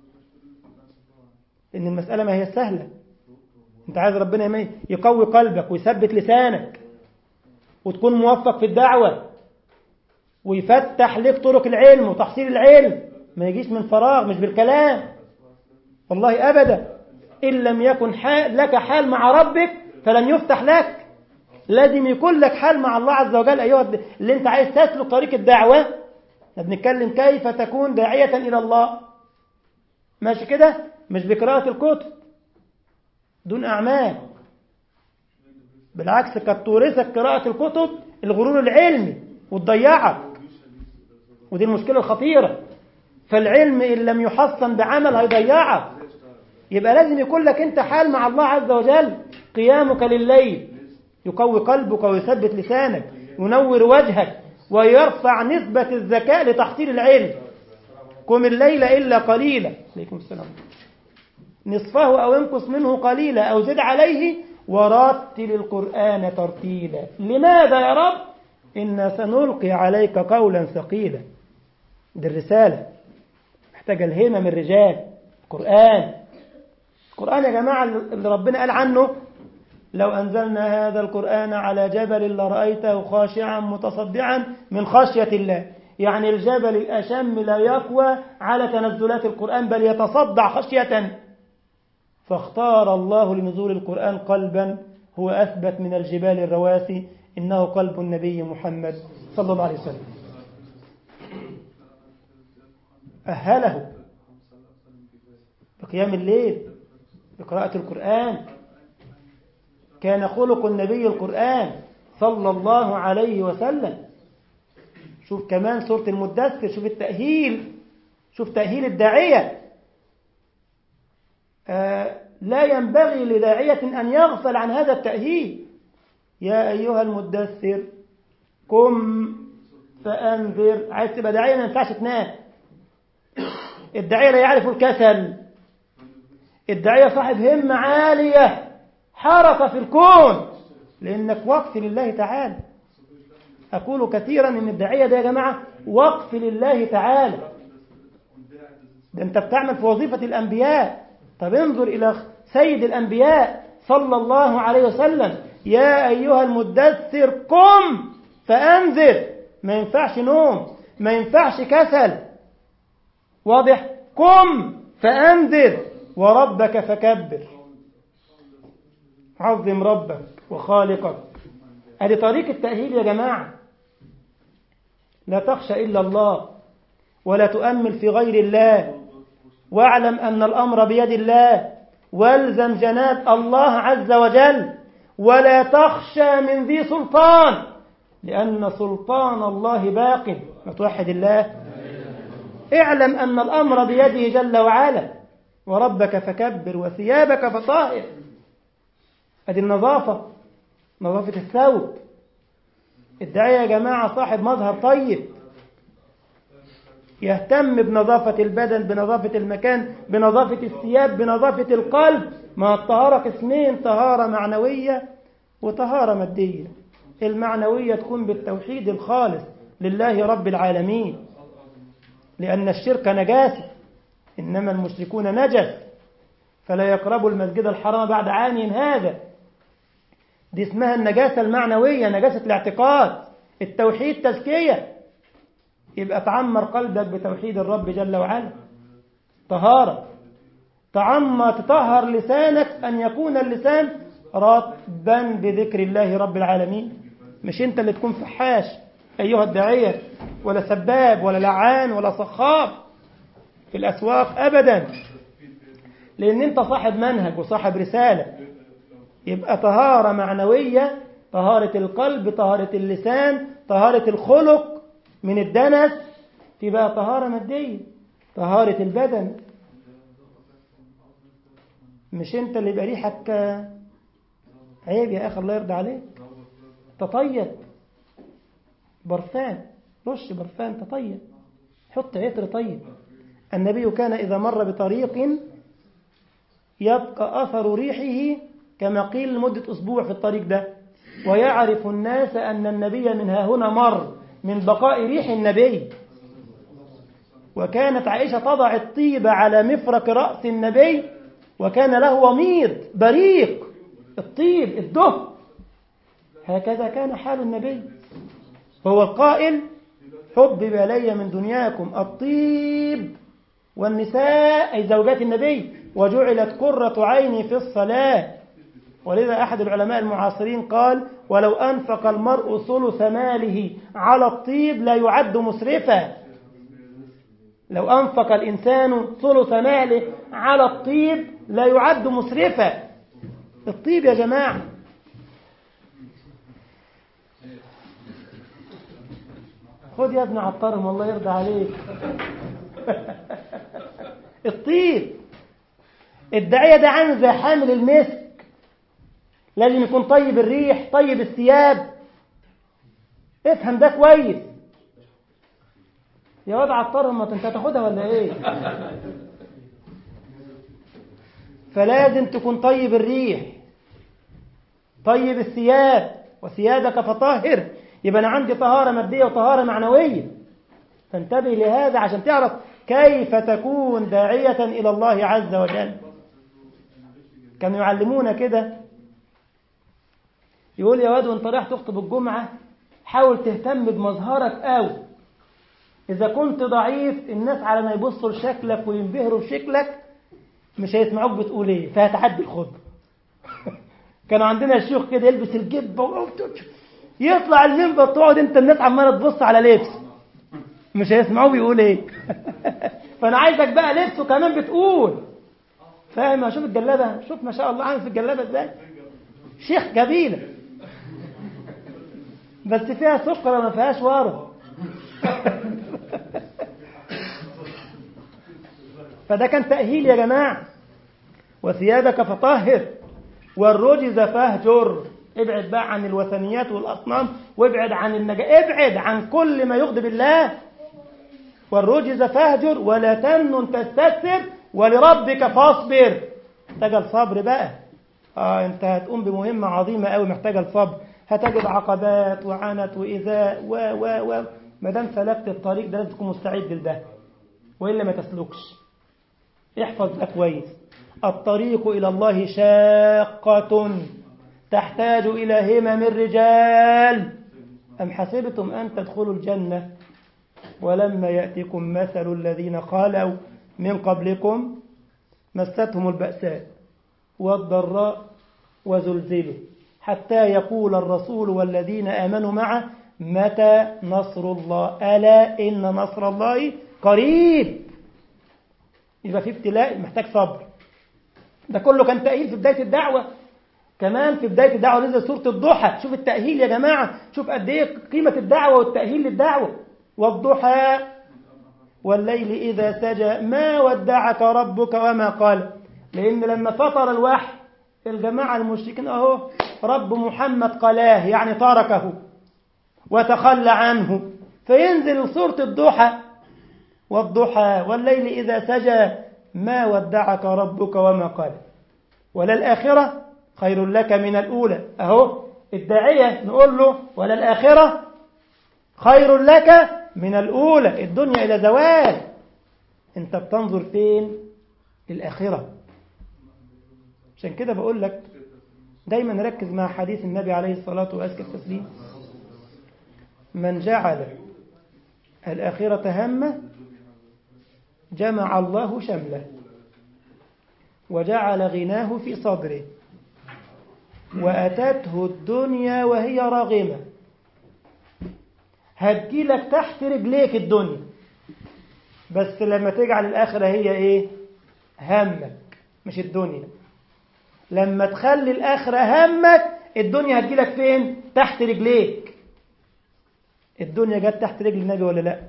ان المسألة ما هي سهلة انت عايز ربنا يقوي قلبك ويثبت لسانك وتكون موفق في الدعوة ويفتح لك طرق العلم وتحصيل العلم ما يجيش من فراغ مش بالكلام والله أبدا إن لم يكن حال لك حال مع ربك فلن يفتح لك لازم يكون لك حال مع الله عز وجل أيها اللي انت عايز تسلك طريق الدعوة بنتكلم كيف تكون داعية إلى الله ماشي كده مش بقراءة الكتب دون أعمال بالعكس قد تورثك قراءة الكتب الغرور العلمي وتضيعك ودي المشكلة الخطيرة فالعلم إن لم يحصن بعمل هيضيعك يبقى لازم يكون لك أنت حال مع الله عز وجل قيامك لليل يقوي قلبك ويثبت لسانك ينور وجهك ويرفع نسبة الذكاء لتحصيل العلم قم الليل إلا قليلا عليكم السلام نصفه أو انقص منه قليلا أو زد عليه ورتل القرآن ترتيلا لماذا يا رب إنا سنلقي عليك قولا ثقيلا دي الرسالة محتاجة الهمة من الرجال القرآن القرآن يا جماعة اللي ربنا قال عنه لو أنزلنا هذا القرآن على جبل لرأيته خاشعا متصدعا من خشية الله يعني الجبل الأشم لا يقوى على تنزلات القرآن بل يتصدع خشية فاختار الله لنزول القرآن قلبا هو أثبت من الجبال الرواسي إنه قلب النبي محمد صلى الله عليه وسلم أهله بقيام الليل بقراءة القرآن كان خلق النبي القرآن صلى الله عليه وسلم شوف كمان سورة المدثر شوف التأهيل شوف تأهيل الداعية آه لا ينبغي لداعية أن يغفل عن هذا التأهيل يا أيها المدثر قم فأنذر عايز تبقى داعية ما ينفعش تنام الداعية لا يعرف الكسل الداعية صاحب همة عالية حركة في الكون لأنك وقف لله تعالى أقول كثيرا أن الداعية ده يا جماعة وقف لله تعالى ده أنت بتعمل في وظيفة الأنبياء طب انظر إلى سيد الأنبياء صلى الله عليه وسلم يا أيها المدثر قم فأنذر ما ينفعش نوم ما ينفعش كسل واضح قم فأنذر وربك فكبر عظم ربك وخالقك هذه طريق التأهيل يا جماعة لا تخشى إلا الله ولا تؤمل في غير الله واعلم أن الأمر بيد الله والزم جناب الله عز وجل ولا تخشى من ذي سلطان لأن سلطان الله باق ما توحد الله اعلم أن الأمر بيده جل وعلا وربك فكبر وثيابك فطاهر ادي النظافة نظافة الثوب الداعية يا جماعة صاحب مظهر طيب يهتم بنظافة البدن بنظافة المكان بنظافة الثياب بنظافة القلب ما الطهارة قسمين طهارة معنوية وطهارة مادية المعنوية تكون بالتوحيد الخالص لله رب العالمين لأن الشرك نجاسة إنما المشركون نجس فلا يقربوا المسجد الحرام بعد عامهم هذا دي اسمها النجاسة المعنوية نجاسة الاعتقاد التوحيد تزكية يبقى تعمر قلبك بتوحيد الرب جل وعلا طهارة تعمر تطهر لسانك أن يكون اللسان رطبا بذكر الله رب العالمين مش انت اللي تكون فحاش أيها الداعية ولا سباب ولا لعان ولا صخاب في الأسواق أبدا لأن أنت صاحب منهج وصاحب رسالة يبقى طهارة معنوية طهارة القلب طهارة اللسان طهارة الخلق من الدنس تبقى طهارة مادية طهارة البدن مش انت اللي يبقى ريحك عيب يا اخي الله يرضى عليك تطيب برفان رش برفان تطيب حط عطر طيب النبي كان إذا مر بطريق يبقى أثر ريحه كما قيل لمدة أسبوع في الطريق ده ويعرف الناس أن النبي من ها هنا مر من بقاء ريح النبي وكانت عائشة تضع الطيب على مفرق رأس النبي وكان له وميض بريق الطيب الدهن هكذا كان حال النبي هو القائل حبب إلي من دنياكم الطيب والنساء أي زوجات النبي وجعلت قرة عيني في الصلاة ولذا أحد العلماء المعاصرين قال ولو أنفق المرء ثلث ماله على الطيب لا يعد مسرفا لو أنفق الإنسان ثلث ماله على الطيب لا يعد مسرفا الطيب يا جماعة خد يا ابن عطارهم الله يرضى عليك الطيب الداعية ده عامل زي حامل المسك لازم يكون طيب الريح طيب الثياب افهم ده كويس يا واد عطارهم ما انت هتاخدها ولا ايه فلازم تكون طيب الريح طيب الثياب وثيابك فطهر يبقى انا عندي طهارة مادية وطهارة معنوية فانتبه لهذا عشان تعرف كيف تكون داعية إلى الله عز وجل كانوا يعلمونا كده يقول يا واد وانت رايح تخطب الجمعة حاول تهتم بمظهرك قوي إذا كنت ضعيف الناس على ما يبصوا لشكلك وينبهروا بشكلك مش هيسمعوك بتقول ايه فهتعدي الخطبة كانوا عندنا الشيوخ كده يلبس الجبة يطلع المنبر تقعد انت الناس عماله تبص على لبس مش هيسمعوه بيقول ايه فانا عايزك بقى لبسه كمان بتقول فاهم شوف الجلابه شوف ما شاء الله عامل في الجلابه ازاي شيخ جميله بس فيها سكر ما فيهاش ورد فده كان تأهيل يا جماعة وثيابك فطهر والرجز فاهجر ابعد بقى عن الوثنيات والأصنام وابعد عن النجاة ابعد عن كل ما يغضب الله والرجز فاهجر ولا تمنن تستكثر ولربك فاصبر محتاجة الصبر بقى اه انت هتقوم بمهمة عظيمة قوي محتاجة الصبر هتجد عقبات وعنت وإيذاء و و و ما دام سلكت الطريق ده لازم تكون مستعد لده وإلا ما تسلكش احفظ ده كويس الطريق إلى الله شاقة تحتاج إلى همم الرجال أم حسبتم أن تدخلوا الجنة ولما يأتكم مثل الذين خالوا من قبلكم مستهم البأساء والضراء وزلزلوا حتى يقول الرسول والذين آمنوا معه متى نصر الله ألا إن نصر الله قريب يبقى في ابتلاء محتاج صبر ده كله كان تأهيل في بداية الدعوة كمان في بداية الدعوة نزل سورة الضحى شوف التأهيل يا جماعة شوف قد إيه قيمة الدعوة والتأهيل للدعوة والضحى والليل إذا سجى ما ودعك ربك وما قال لأن لما فطر الوحي الجماعة المشركين أهو رب محمد قلاه يعني تركه وتخلى عنه فينزل سورة الضحى والضحى والليل إذا سجى ما ودعك ربك وما قال ولا الآخرة خير لك من الأولى أهو الداعية نقول له ولا الآخرة خير لك من الأولى الدنيا إلى زوال أنت بتنظر فين الآخرة عشان كده بقول لك دايما ركز مع حديث النبي عليه الصلاة وأزكى التسليم من جعل الآخرة همه جمع الله شمله وجعل غناه في صدره وأتته الدنيا وهي راغمة هتجيلك تحت رجليك الدنيا بس لما تجعل الآخرة هي إيه همك مش الدنيا لما تخلي الآخرة همك الدنيا هتجيلك فين تحت رجليك الدنيا جت تحت رجل النبي ولا لا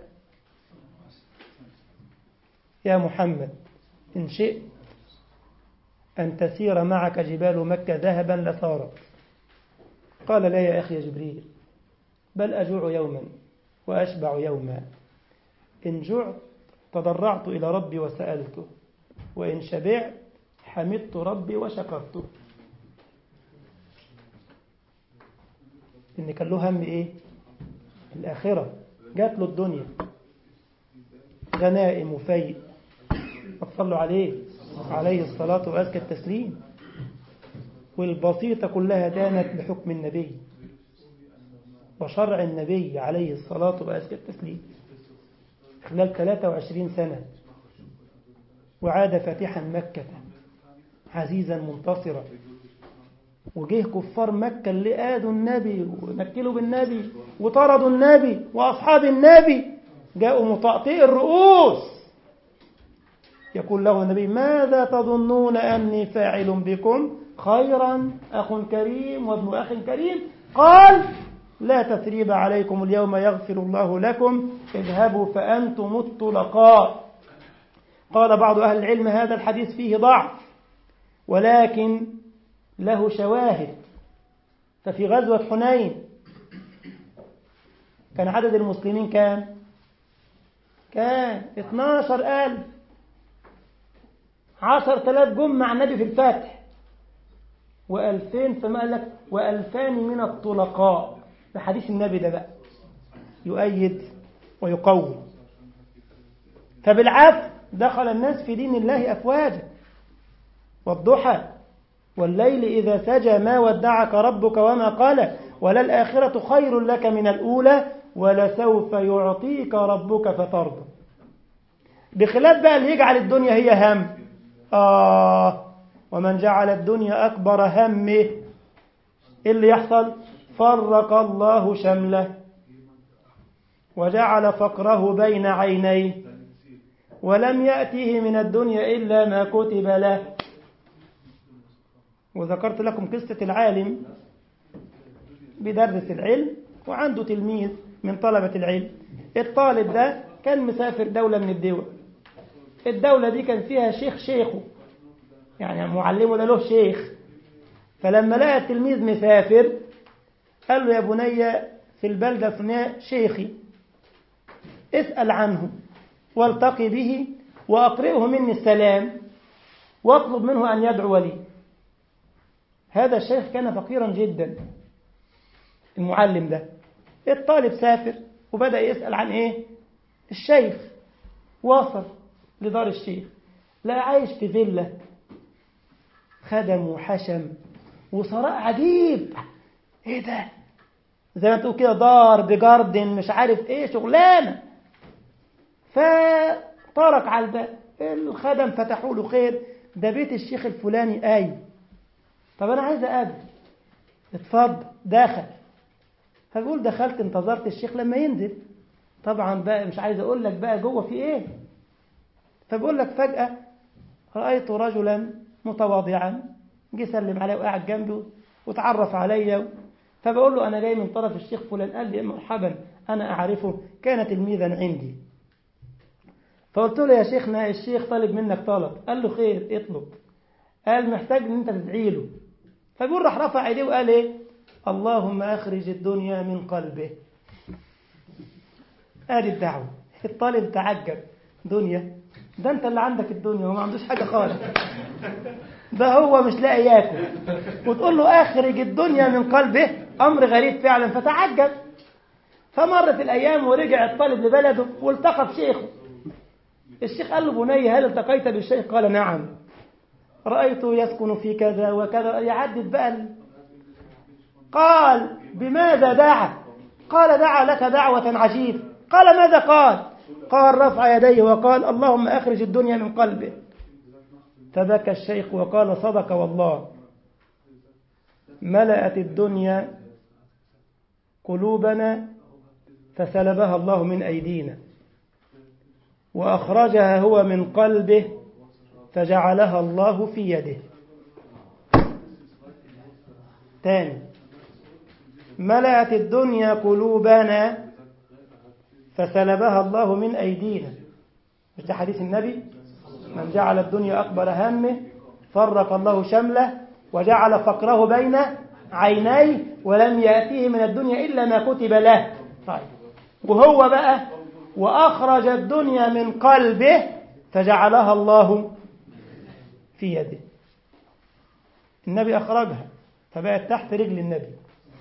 يا محمد إن شئت أن تسير معك جبال مكة ذهبا لصارت قال لا يا أخي جبريل بل أجوع يوما وأشبع يوما إن جعت تضرعت إلى ربي وسألته وإن شبعت حمدت ربي وشكرته إن كان له هم إيه الآخرة جات له الدنيا غنائم وفيء صلوا عليه عليه الصلاة وأزكى التسليم والبسيطة كلها دانت بحكم النبي وشرع النبي عليه الصلاة وأزكى التسليم خلال 23 سنة وعاد فاتحا مكة عزيزا منتصرا وجه كفار مكة اللي آذوا النبي ونكلوا بالنبي وطردوا النبي وأصحاب النبي جاءوا مطأطئ الرؤوس يقول له النبي ماذا تظنون أني فاعل بكم خيرا أخ كريم وابن أخ كريم قال لا تثريب عليكم اليوم يغفر الله لكم اذهبوا فأنتم الطلقاء قال بعض أهل العلم هذا الحديث فيه ضعف ولكن له شواهد ففي غزوة حنين كان عدد المسلمين كام كان 12 ألف عشر تلاف جم مع النبي في الفتح وألفين فما قال لك وألفان من الطلقاء ده حديث النبي ده بقى يؤيد ويقوي فبالعفو دخل الناس في دين الله أفواجا والضحى والليل إذا سجى ما ودعك ربك وما قال وللآخرة خير لك من الأولى ولسوف يعطيك ربك فترضى بخلاف بقى اللي يجعل الدنيا هي هم آه ومن جعل الدنيا أكبر همه إيه اللي يحصل فرق الله شمله وجعل فقره بين عينيه ولم يأته من الدنيا إلا ما كتب له وذكرت لكم قصة العالم بدرس العلم وعنده تلميذ من طلبة العلم الطالب ده كان مسافر دولة من الدول الدولة دي كان فيها شيخ شيخه يعني معلمه ده له شيخ فلما لقى التلميذ مسافر قال له يا بني في البلدة الفلانية شيخي اسأل عنه والتقي به وأقرئه مني السلام واطلب منه أن يدعو لي هذا الشيخ كان فقيرا جدا المعلم ده الطالب سافر وبدأ يسأل عن إيه الشيخ وصل لدار الشيخ لا عايش في فيلا خدم وحشم وثراء عجيب ايه ده زي ما تقول كده دار بجاردن مش عارف ايه شغلانه فطرق على الباب الخدم فتحوا له خير ده بيت الشيخ الفلاني اي طب انا عايز اقابل اتفضل دخل فبقول دخلت انتظرت الشيخ لما ينزل طبعا بقى مش عايز اقول لك بقى جوه في ايه فبقول لك فجأة رأيت رجلا متواضعا جه سلم علي وقعد جنبي وتعرف عليا فبقول له أنا جاي من طرف الشيخ فلان قال لي مرحبا أنا أعرفه كان تلميذا عندي فقلت له يا شيخنا الشيخ طالب منك طلب قال له خير اطلب قال محتاج ان انت تدعي له فبيقول راح رفع ايديه وقال ايه اللهم اخرج الدنيا من قلبه ادي الدعوه الطالب تعجب دنيا ده انت اللي عندك الدنيا وما عندوش حاجه خالص ده هو مش لاقي ياكل وتقول له اخرج الدنيا من قلبه امر غريب فعلا فتعجب فمرت الايام ورجع الطالب لبلده والتقى بشيخه الشيخ قال له بني هل التقيت بالشيخ قال نعم رأيته يسكن في كذا وكذا يعدد بقى قال بماذا دعا قال دعا لك دعوة عجيبة قال ماذا قال قال رفع يديه وقال اللهم أخرج الدنيا من قلبه فبكى الشيخ وقال صدق والله ملأت الدنيا قلوبنا فسلبها الله من أيدينا وأخرجها هو من قلبه فجعلها الله في يده تاني ملأت الدنيا قلوبنا فسلبها الله من أيدينا مش ده حديث النبي من جعل الدنيا أكبر همه فرق الله شمله وجعل فقره بين عينيه ولم يأتيه من الدنيا إلا ما كتب له طيب وهو بقى وأخرج الدنيا من قلبه فجعلها الله في يده النبي أخرجها فبقت تحت رجل النبي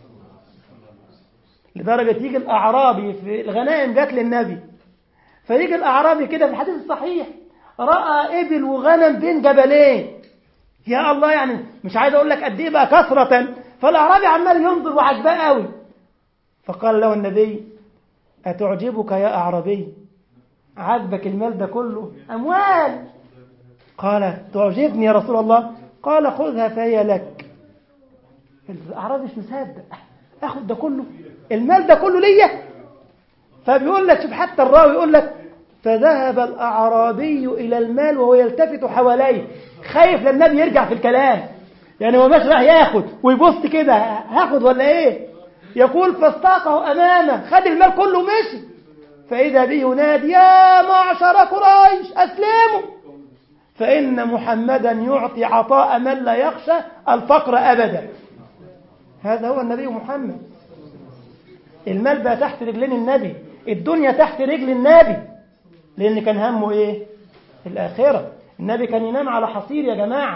لدرجة يجي الأعرابي في الغنائم جات للنبي فيجي الأعرابي كده في الحديث الصحيح رأى إبل وغنم بين جبلين يا الله يعني مش عايز أقول لك قد إيه بقى كثرة فالأعرابي عمال ينظر وعجباه قوي فقال له النبي أتعجبك يا أعرابي عجبك المال ده كله أموال قال تعجبني يا رسول الله قال خذها فهي لك الأعرابي مش مصدق أخذ ده كله المال ده كله ليا فبيقول لك شوف حتى الراوي يقول لك فذهب الأعرابي إلى المال وهو يلتفت حواليه خايف لما النبي يرجع في الكلام يعني هو ماشي راح ياخد ويبص كده هاخد ولا ايه يقول فاستاقه أمامه خد المال كله ومشي فإذا به ينادي يا معشر قريش أسلموا فإن محمدا يعطي عطاء من لا يخشى الفقر أبدا هذا هو النبي محمد المال بقى تحت رجلين النبي الدنيا تحت رجل النبي لأن كان همه إيه الآخرة النبي كان ينام على حصير يا جماعة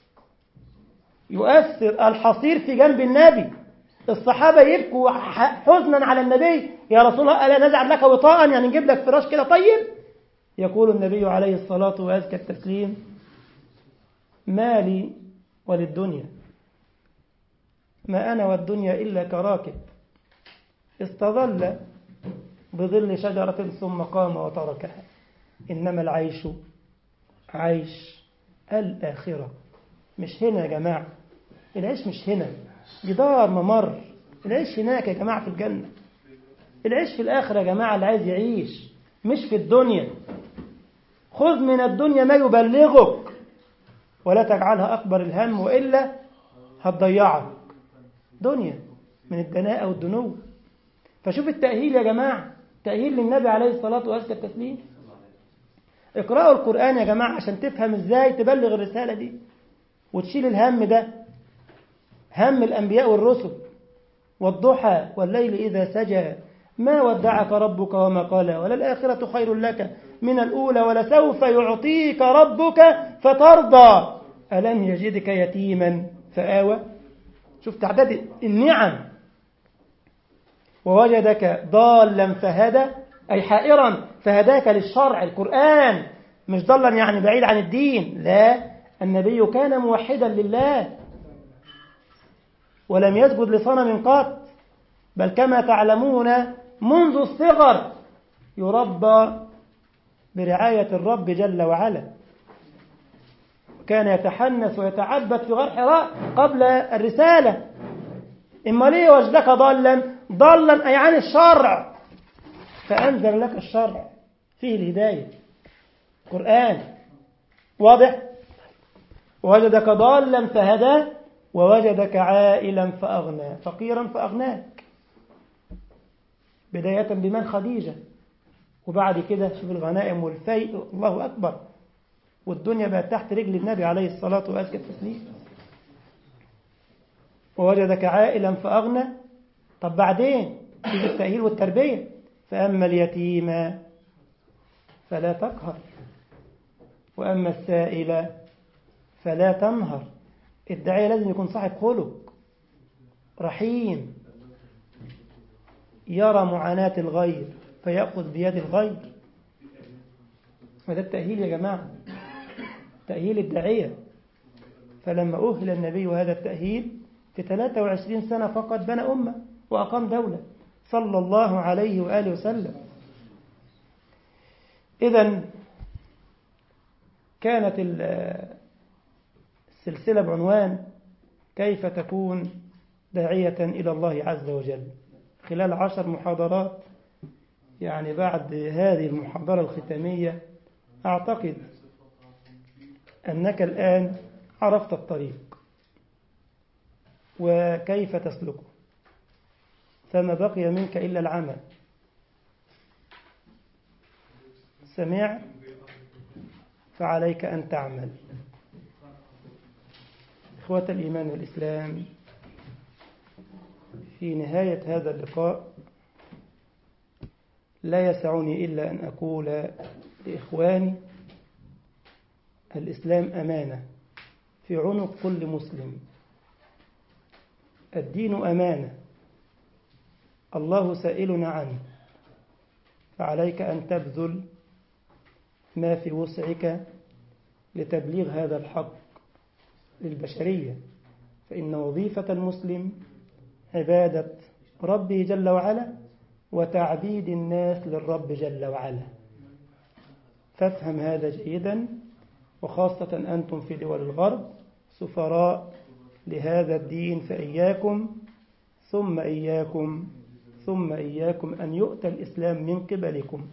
يؤثر الحصير في جنب النبي الصحابة يبكوا حزنا على النبي يا رسول الله ألا نجعل لك وطاء يعني نجيب لك فراش كده طيب يقول النبي عليه الصلاة وأزكى التسليم مالي وللدنيا ما أنا والدنيا إلا كراكب استظل بظل شجرة ثم قام وتركها إنما العيش عيش الآخرة مش هنا يا جماعة العيش مش هنا جدار ممر العيش هناك يا جماعة في الجنة العيش في الآخرة يا جماعة اللي عايز يعيش مش في الدنيا خذ من الدنيا ما يبلغك ولا تجعلها أكبر الهم وإلا هتضيعك دنيا من الدناءة والدنو فشوف التأهيل يا جماعة تأهيل للنبي عليه الصلاة وأزكى التسليم اقرأوا القرآن يا جماعة عشان تفهم ازاي تبلغ الرسالة دي وتشيل الهم ده هم الأنبياء والرسل والضحى والليل إذا سجى ما ودعك ربك وما قال وللآخرة خير لك من الأولى ولسوف يعطيك ربك فترضى ألم يجدك يتيما فآوى شوف تعداد النعم ووجدك ضالا فهدى أي حائرا فهداك للشرع القرآن مش ضلا يعني بعيد عن الدين لا النبي كان موحدا لله ولم يسجد لصنم قط بل كما تعلمون منذ الصغر يربى برعاية الرب جل وعلا كان يتحنث ويتعبد في غار حراء قبل الرسالة إما ليه وجدك ضالا ضالا أي عن الشرع فأنزل لك الشرع فيه الهداية قرآن واضح وجدك ضالا فهدى ووجدك عائلا فأغنى فقيرا فأغناك بداية بمن خديجة وبعد كده شوف الغنائم والفيء الله أكبر والدنيا بقت تحت رجل النبي عليه الصلاة وأزكى التسليم ووجدك عائلا فأغنى طب بعدين يجي التأهيل والتربية فأما اليتيم فلا تقهر وأما السائل فلا تنهر الداعية لازم يكون صاحب خلق رحيم يرى معاناة الغير فيأخذ بيد الغير وده التأهيل يا جماعة تأهيل الداعية فلما أهل النبي هذا التأهيل في 23 سنة فقط بنى أمة وأقام دولة صلى الله عليه وآله وسلم إذا كانت السلسلة بعنوان كيف تكون داعية إلى الله عز وجل خلال عشر محاضرات يعني بعد هذه المحاضرة الختامية أعتقد أنك الآن عرفت الطريق وكيف تسلكه فما بقي منك إلا العمل سمعت فعليك أن تعمل إخوة الإيمان والإسلام في نهاية هذا اللقاء لا يسعني إلا أن أقول لإخواني الإسلام أمانة في عنق كل مسلم الدين أمانة الله سائلنا عنه فعليك أن تبذل ما في وسعك لتبليغ هذا الحق للبشرية فإن وظيفة المسلم عبادة ربه جل وعلا وتعبيد الناس للرب جل وعلا فافهم هذا جيدا وخاصة أنتم في دول الغرب سفراء لهذا الدين فإياكم ثم إياكم ثم إياكم أن يؤتى الإسلام من قبلكم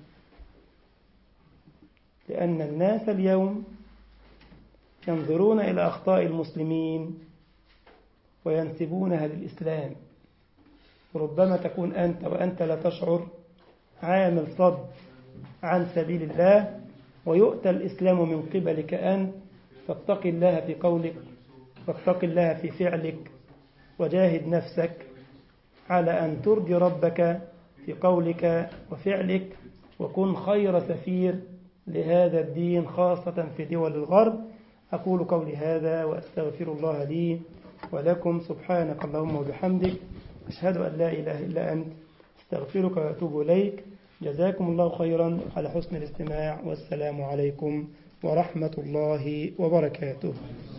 لأن الناس اليوم ينظرون إلى أخطاء المسلمين وينسبونها للإسلام ربما تكون أنت وأنت لا تشعر عامل صد عن سبيل الله ويؤتى الإسلام من قبلك أنت فاتق الله في قولك واتق الله في فعلك وجاهد نفسك على أن ترضي ربك في قولك وفعلك وكن خير سفير لهذا الدين خاصة في دول الغرب أقول قولي هذا وأستغفر الله لي ولكم سبحانك اللهم وبحمدك أشهد أن لا إله إلا أنت استغفرك وأتوب إليك جزاكم الله خيرا على حسن الاستماع والسلام عليكم ورحمة الله وبركاته